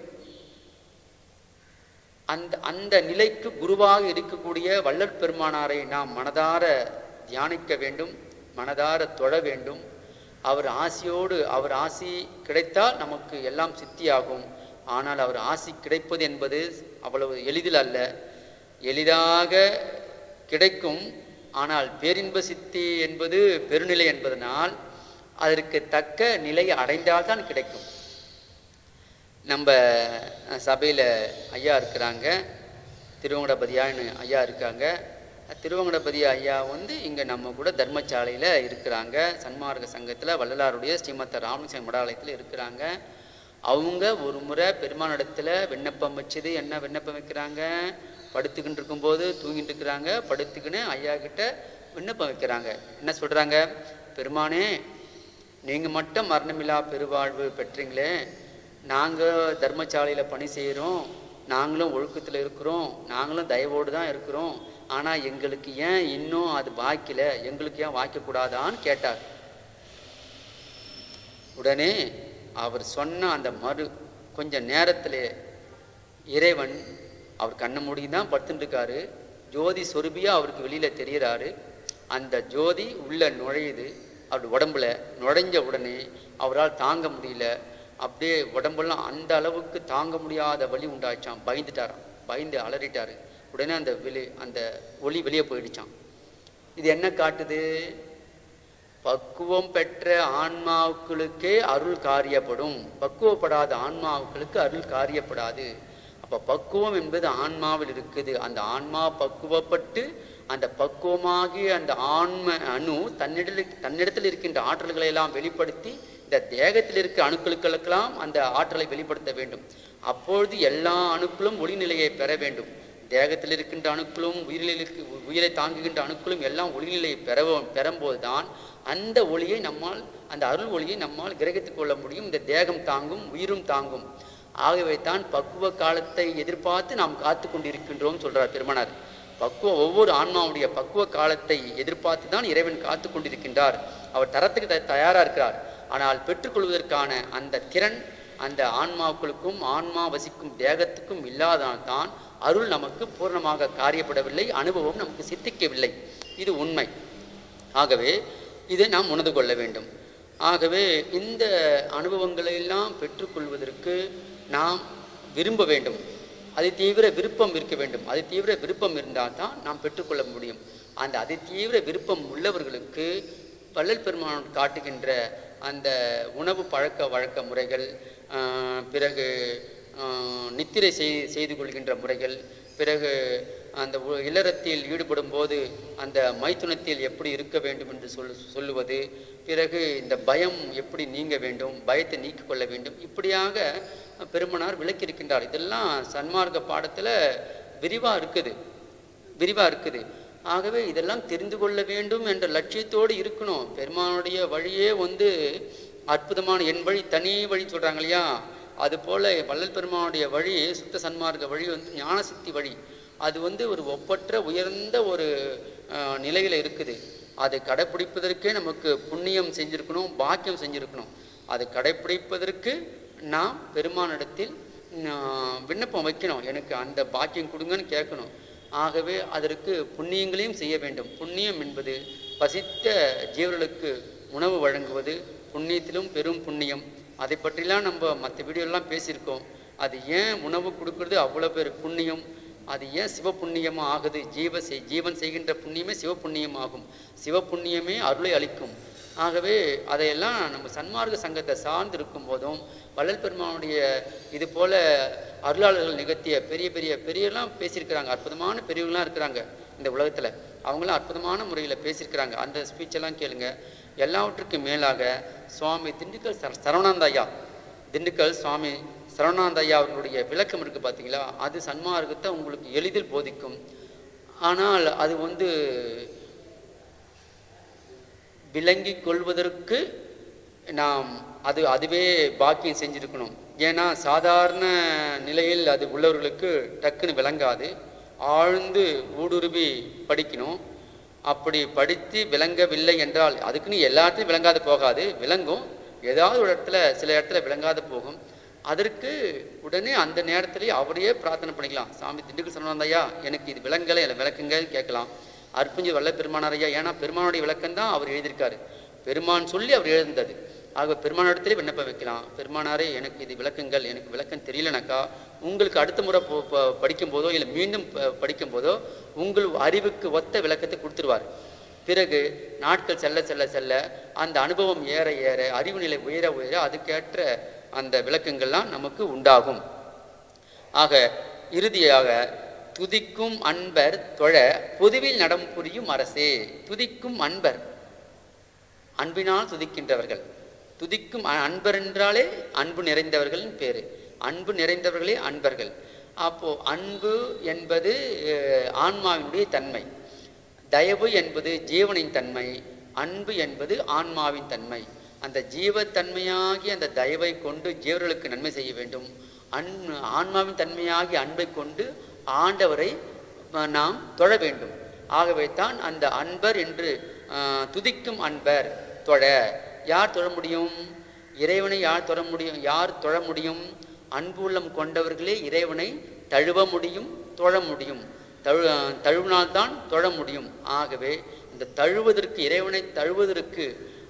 [SPEAKER 2] அந்த அந்த நிலைக்கு குருவாக இருக்கக்கூடிய வள்ளல் பெருமானாரை நாம் மனதார தியானிக்க வேண்டும் மனதார தொழ வேண்டும் அவர் ஆசியோடு அவர் ஆசி கிடைத்தால் நமக்கு எல்லாம் சித்தியாகும் ஆனால் அவர் ஆசி கிடைப்பது என்பது அவ்வளவு எளிதில் அல்ல எளிதாக கிடைக்கும் ஆனால் பேரின்ப சித்தி என்பது பெருநிலை என்பதனால் அதற்கு தக்க நிலையை அடைந்தால்தான் கிடைக்கும் நம்ம சபையில் ஐயா இருக்கிறாங்க திருவங்கடபதியான்னு ஐயா இருக்காங்க திருவங்கடபதி ஐயா வந்து இங்கே நம்ம கூட தர்மசாலையில் இருக்கிறாங்க சன்மார்க்க சங்கத்தில் வள்ளலாருடைய ஸ்ரீமத்த ராமலிங்க மடாலயத்தில் இருக்கிறாங்க அவங்க ஒரு முறை பெருமானிடத்தில் விண்ணப்பம் வச்சது என்ன விண்ணப்பம் வைக்கிறாங்க படுத்துக்கிட்டு இருக்கும்போது தூங்கிட்டு இருக்கிறாங்க படுத்துக்கின்னு ஐயா கிட்ட விண்ணப்பம் வைக்கிறாங்க என்ன சொல்கிறாங்க பெருமானே நீங்கள் மட்டும் மரணமில்லா பெருவாழ்வு பெற்றீங்களே நாங்கள் தர்மசாலையில் பணி செய்கிறோம் நாங்களும் ஒழுக்கத்தில் இருக்கிறோம் நாங்களும் தயவோடு தான் இருக்கிறோம் ஆனால் எங்களுக்கு ஏன் இன்னும் அது வாய்க்கல எங்களுக்கு ஏன் வாய்க்கக்கூடாதான்னு கேட்டார் உடனே அவர் சொன்ன அந்த மறு கொஞ்ச நேரத்தில் இறைவன் அவர் கண்ணை மூடி தான் படுத்துட்டு இருக்காரு ஜோதி சொருபியா அவருக்கு வெளியில் தெரியறாரு அந்த ஜோதி உள்ள நுழையுது அவர் உடம்புல நுழைஞ்ச உடனே அவரால் தாங்க முடியல அப்படியே உடம்பெல்லாம் அந்த அளவுக்கு தாங்க முடியாத வலி உண்டாச்சான் பயந்துட்டாராம் பயந்து அலறிட்டாரு உடனே அந்த வெளி அந்த ஒளி வெளியே போயிடுச்சான் இது என்ன காட்டுது பக்குவம் பெற்ற ஆன்மாவுக்களுக்கே அருள் காரியப்படும் பக்குவப்படாத ஆன்மாவுக்களுக்கு அருள் காரியப்படாது அப்ப பக்குவம் என்பது ஆன்மாவில் இருக்குது அந்த ஆன்மா பக்குவப்பட்டு அந்த பக்குவமாகிய அந்த ஆன்ம அணு தன்னிடத்தில் தன்னிடத்தில் இருக்கின்ற ஆற்றல்களை எல்லாம் வெளிப்படுத்தி இந்த தேகத்தில் இருக்க அணுக்களுக்கெல்லாம் அந்த ஆற்றலை வெளிப்படுத்த வேண்டும் அப்பொழுது எல்லா அணுக்களும் ஒளிநிலையை பெற வேண்டும் தேகத்தில் இருக்கின்ற அணுக்களும் உயிரிலுக்கு உயிரை தாங்குகின்ற அணுக்களும் எல்லாம் ஒளிநிலையை பெற பெறும்போது தான் அந்த ஒளியை நம்மால் அந்த அருள் ஒளியை நம்மால் கிரகித்துக் கொள்ள முடியும் இந்த தேகம் தாங்கும் உயிரும் தாங்கும் ஆகவே தான் பக்குவ காலத்தை எதிர்பார்த்து நாம் காத்து கொண்டிருக்கின்றோம் சொல்றார் பெருமனார் பக்குவ ஒவ்வொரு ஆன்மாவுடைய பக்குவ காலத்தை எதிர்பார்த்து தான் இறைவன் காத்து கொண்டிருக்கின்றார் அவர் தரத்துக்கு த- தயாரா இருக்கிறார் ஆனால் பெற்றுக்கொள்வதற்கான அந்த திறன் அந்த ஆன்மாக்களுக்கும் ஆன்மா வசிக்கும் தேகத்துக்கும் இல்லாதனால் தான் அருள் நமக்கு பூர்ணமாக காரியப்படவில்லை அனுபவம் நமக்கு சித்திக்கவில்லை இது உண்மை ஆகவே இதை நாம் உணர்ந்து கொள்ள வேண்டும் ஆகவே இந்த அனுபவங்களை எல்லாம் பெற்றுக்கொள்வதற்கு நாம் விரும்ப வேண்டும் அது தீவிர விருப்பம் இருக்க வேண்டும் அது தீவிர விருப்பம் இருந்தால் தான் நாம் பெற்றுக்கொள்ள முடியும் அந்த அதி தீவிர விருப்பம் உள்ளவர்களுக்கு வள்ளல் பெருமான் காட்டுகின்ற அந்த உணவு பழக்க வழக்க முறைகள் ஆஹ், பிறகு ஆஹ், நித்திரை செய் செய்து கொள்கின்ற முறைகள் பிறகு அந்த உ- இல்லறத்தில் ஈடுபடும் போது அந்த மைத்துனத்தில் எப்படி இருக்க வேண்டும் என்று சொல் சொல்லுவது பிறகு இந்த பயம் எப்படி நீங்க வேண்டும் பயத்தை நீக்கிக் கொள்ள வேண்டும் இப்படியாக பெருமனார் விளக்கியிருக்கின்றார் இதெல்லாம் சன்மார்க்க பாடத்தில் விரிவாக இருக்குது விரிவாக இருக்குது ஆகவே இதெல்லாம் தெரிந்து கொள்ள வேண்டும் என்ற லட்சியத்தோடு இருக்கணும் பெருமானுடைய வழியே வந்து அற்புதமான என் வழி தனி வழி சொல்கிறாங்க இல்லையா அதுபோல் வள்ளல் பெருமானுடைய வழி சுத்த சன்மார்க்க வழி வந்து ஞானசித்தி வழி அது வந்து ஒரு ஒப்பற்ற உயர்ந்த ஒரு அஹ், நிலையில இருக்குது அதை கடைப்பிடிப்பதற்கே நமக்கு புண்ணியம் செஞ்சிருக்கணும் பாக்கியம் செஞ்சிருக்கணும் அதை கடைப்பிடிப்பதற்கு நாம் பெருமானிடத்தில் ஆஹ், விண்ணப்பம் வைக்கணும் எனக்கு அந்த பாக்கியம் கொடுங்கன்னு கேட்கணும் ஆகவே அதற்கு புண்ணியங்களையும் செய்ய வேண்டும் புண்ணியம் என்பது பசித்த ஜீவர்களுக்கு உணவு வழங்குவது புண்ணியத்திலும் பெரும் புண்ணியம் அதை பற்றிலாம் நம்ம மற்ற வீடியோலாம் பேசியிருக்கோம் அது ஏன் உணவு கொடுக்கறது அவ்வளோ பேர் புண்ணியம் அது ஏன் சிவ புண்ணியமா ஆகுது ஜீவ செய் ஜீவன் செய்கின்ற புண்ணியமே சிவ புண்ணியம் ஆகும் சிவ புண்ணியமே அருளை அளிக்கும் ஆகவே அதையெல்லாம் நம்ம சன்மார்க்க சங்கத்தை சார்ந்து இருக்கும் போதும் வள்ளல் பெருமானுடைய இது போல அருளாளர்கள் நிகழ்த்திய பெரிய பெரிய பெரியெல்லாம் பேசியிருக்கிறாங்க அற்புதமான பெரியவங்களாம் இருக்கிறாங்க இந்த உலகத்தில் அவங்களாம் அற்புதமான முறையில் பேசியிருக்கிறாங்க அந்த ஸ்பீச்செல்லாம் கேளுங்க எல்லாவற்றுக்கும் மேலாக சுவாமி திண்டுக்கல் சர சரவணாந்த ஐயா திண்டுக்கல் சுவாமி சரவணாந்த ஐயா அவர்களுடைய விளக்கம் இருக்குது பார்த்தீங்களா அது சன்மார்க்கத்தை உங்களுக்கு எளிதில் போதிக்கும் ஆனால் அது வந்து விளங்கி கொள்வதற்கு நாம் அது அதுவே பாக்கியம் செஞ்சிருக்கணும் ஏன்னா சாதாரண நிலையில் அது உள்ளவர்களுக்கு டக்குன்னு விளங்காது ஆழ்ந்து ஊடுருவி படிக்கணும் அப்படி படித்து விளங்கவில்லை என்றால் அதுக்குன்னு எல்லாத்தையும் விளங்காது போகாது விளங்கும் ஏதாவது ஒரு இடத்துல சில இடத்துல விளங்காது போகும் அதற்கு உடனே அந்த நேரத்திலேயே அவரையே பிரார்த்தனை பண்ணிக்கலாம் சாமி திண்டுக்கல் சரணாந்தையா எனக்கு இது விளங்கலை இல்லை விளக்குங்கன்னு கேட்கலாம் அற்புஞ்சு வல்ல பெருமானார் ஐயா ஏன்னா பெருமானுடைய விளக்கம் தான் அவர் எழுதியிருக்காரு பெருமான் சொல்லி அவர் எழுந்தது ஆக பெருமானிடத்திலே விண்ணப்பம் வைக்கலாம் பெருமானாரே எனக்கு இது விளக்குங்கள் எனக்கு விளக்கம் தெரியலனாக்கா உங்களுக்கு அடுத்த முறை போ- ப- படிக்கும் போதோ இல்லை மீண்டும் ப- படிக்கும் போதோ உங்கள் அறிவுக்கு ஒத்த விளக்கத்தை கொடுத்துருவார் பிறகு நாட்கள் செல்ல செல்ல செல்ல அந்த அனுபவம் ஏற ஏற அறிவு நிலை உயர உயர அதுக்கேற்ற அந்த விளக்கங்கள்லாம் நமக்கு உண்டாகும் ஆக இறுதியாக துதிக்கும் அன்பர் தொழ பொதுவில் நடம் புரியும் அரசே துதிக்கும் அன்பர் அன்பினால் துதிக்கின்றவர்கள் துதிக்கும் அ- அன்பர் என்றாலே அன்பு நிறைந்தவர்கள்னு பேரு அன்பு நிறைந்தவர்களே அன்பர்கள் அப்போ அன்பு என்பது அஹ், ஆன்மாவினுடைய தன்மை தயவு என்பது ஜீவனின் தன்மை அன்பு என்பது ஆன்மாவின் தன்மை அந்த ஜீவத்தன்மையாகி அந்த தயவை கொண்டு ஜீவர்களுக்கு நன்மை செய்ய வேண்டும் அன் ஆன்மாவின் தன்மையாகி அன்பை கொண்டு ஆண்டவரை அஹ், நாம் தொழ வேண்டும் ஆகவே தான் அந்த அன்பர் என்று அஹ், துதிக்கும் அன்பர் தொழ யார் தொழ முடியும் இறைவனை யார் தொழ முடியும் யார் தொழ முடியும் அன்பு உள்ளம் கொண்டவர்களே இறைவனை தழுவ முடியும் தொழ முடியும் தழு தழுவினால்தான் தொழ முடியும் ஆகவே இந்த தழுவதற்கு இறைவனை தழுவதற்கு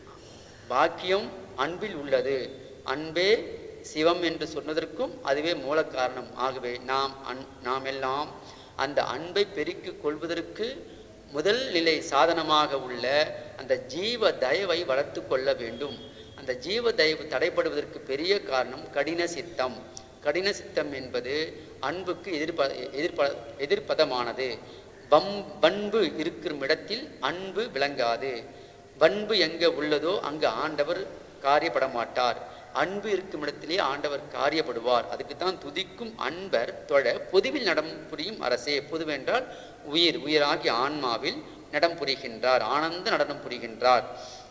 [SPEAKER 2] பாக்கியம் அன்பில் உள்ளது அன்பே சிவம் என்று சொன்னதற்கும் அதுவே மூல காரணம் ஆகவே நாம் அன் நாம் எல்லாம் அந்த அன்பை பெருக்கிக் கொள்வதற்கு முதல் நிலை சாதனமாக உள்ள அந்த ஜீவ தயவை வளர்த்து கொள்ள வேண்டும் அந்த ஜீவ தயவு தடைப்படுவதற்கு பெரிய காரணம் கடின சித்தம் கடின சித்தம் என்பது அன்புக்கு எதிர்ப எதிர்ப எதிர்ப்பதமானது பம் பண்பு இருக்கும் இடத்தில் அன்பு விளங்காது பண்பு எங்க உள்ளதோ அங்கு ஆண்டவர் காரியப்பட மாட்டார் அன்பு இருக்கும் இடத்திலே ஆண்டவர் காரியப்படுவார் அதுக்கு தான் துதிக்கும் அன்பர் தொழ பொதுவில் நடம் புரியும் அரசே பொதுவென்றால் உயிர் உயிராகி ஆன்மாவில் நடம் புரிகின்றார் ஆனந்த நடனம் புரிகின்றார்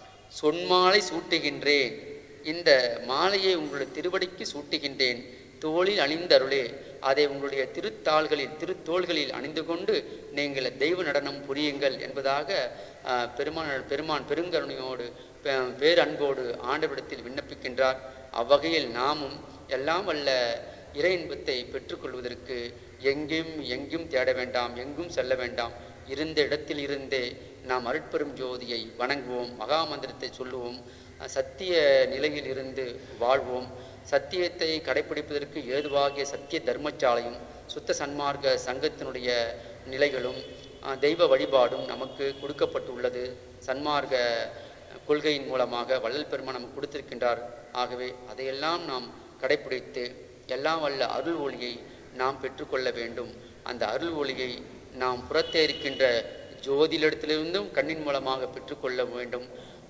[SPEAKER 2] சொன்மாலை சூட்டுகின்றேன் இந்த மாலையை உங்களுடைய திருவடிக்கு சூட்டுகின்றேன் தோளில் அணிந்தருளே அதை உங்களுடைய திருத்தாள்களில் திருத்தோள்களில் அணிந்து கொண்டு நீங்கள் தெய்வ நடனம் புரியுங்கள் என்பதாக ஆஹ், பெருமான் பெருமான் பெருங்கருணையோடு பே- பேரன்போடு ஆண்டவரிடத்தில் விண்ணப்பிக்கின்றார் அவ்வகையில் நாமும் எல்லாம் வல்ல இறை இன்பத்தை பெற்றுக்கொள்வதற்கு எங்கும் எங்கும் தேட வேண்டாம் எங்கும் செல்ல வேண்டாம் இருந்த இடத்தில் இருந்தே நாம் அருட்பெரும் ஜோதியை வணங்குவோம் மகாமந்திரத்தை சொல்லுவோம் அஹ் சத்திய நிலையில் இருந்து வாழ்வோம் சத்தியத்தை கடைப்பிடிப்பதற்கு ஏதுவாகிய சத்திய தர்மச்சாலையும் சுத்த சன்மார்க்க சங்கத்தினுடைய நிலைகளும் அஹ் தெய்வ வழிபாடும் நமக்கு கொடுக்கப்பட்டுள்ளது சன்மார்க்க கொள்கையின் மூலமாக வள்ளல் பெருமான் நமக்கு கொடுத்திருக்கின்றார் ஆகவே அதையெல்லாம் நாம் கடைப்பிடித்து எல்லாம் வல்ல அருள் ஒளியை நாம் பெற்றுக்கொள்ள வேண்டும் அந்த அருள் ஒளியை நாம் புறத்தே இருக்கின்ற ஜோதியிடத்திலிருந்தும் கண்ணின் மூலமாக பெற்றுக்கொள்ள வேண்டும்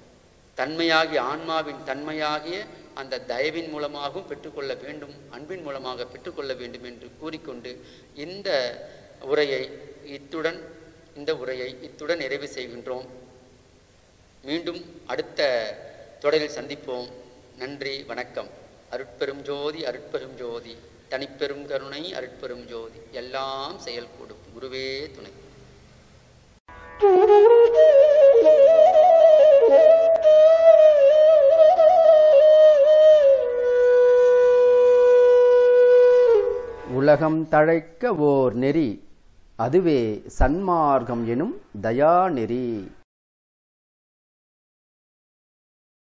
[SPEAKER 2] தன்மையாகிய ஆன்மாவின் தன்மையாகிய அந்த தயவின் மூலமாகவும் பெற்றுக்கொள்ள வேண்டும் அன்பின் மூலமாக பெற்றுக்கொள்ள வேண்டும் என்று கூறிக்கொண்டு இந்த உரையை இத்துடன் இந்த உரையை இத்துடன் நிறைவு செய்கின்றோம் மீண்டும் அடுத்த தொடரில் சந்திப்போம் நன்றி வணக்கம் அருட்பெரும் ஜோதி அருட்பெரும் ஜோதி தனிப்பெரும் கருணை அருட்பெரும் ஜோதி எல்லாம் செயல் கூடும் குருவே துணை
[SPEAKER 1] உலகம் தழைக்க ஓர் நெறி அதுவே சன்மார்க்கம் எனும் தயா நெறி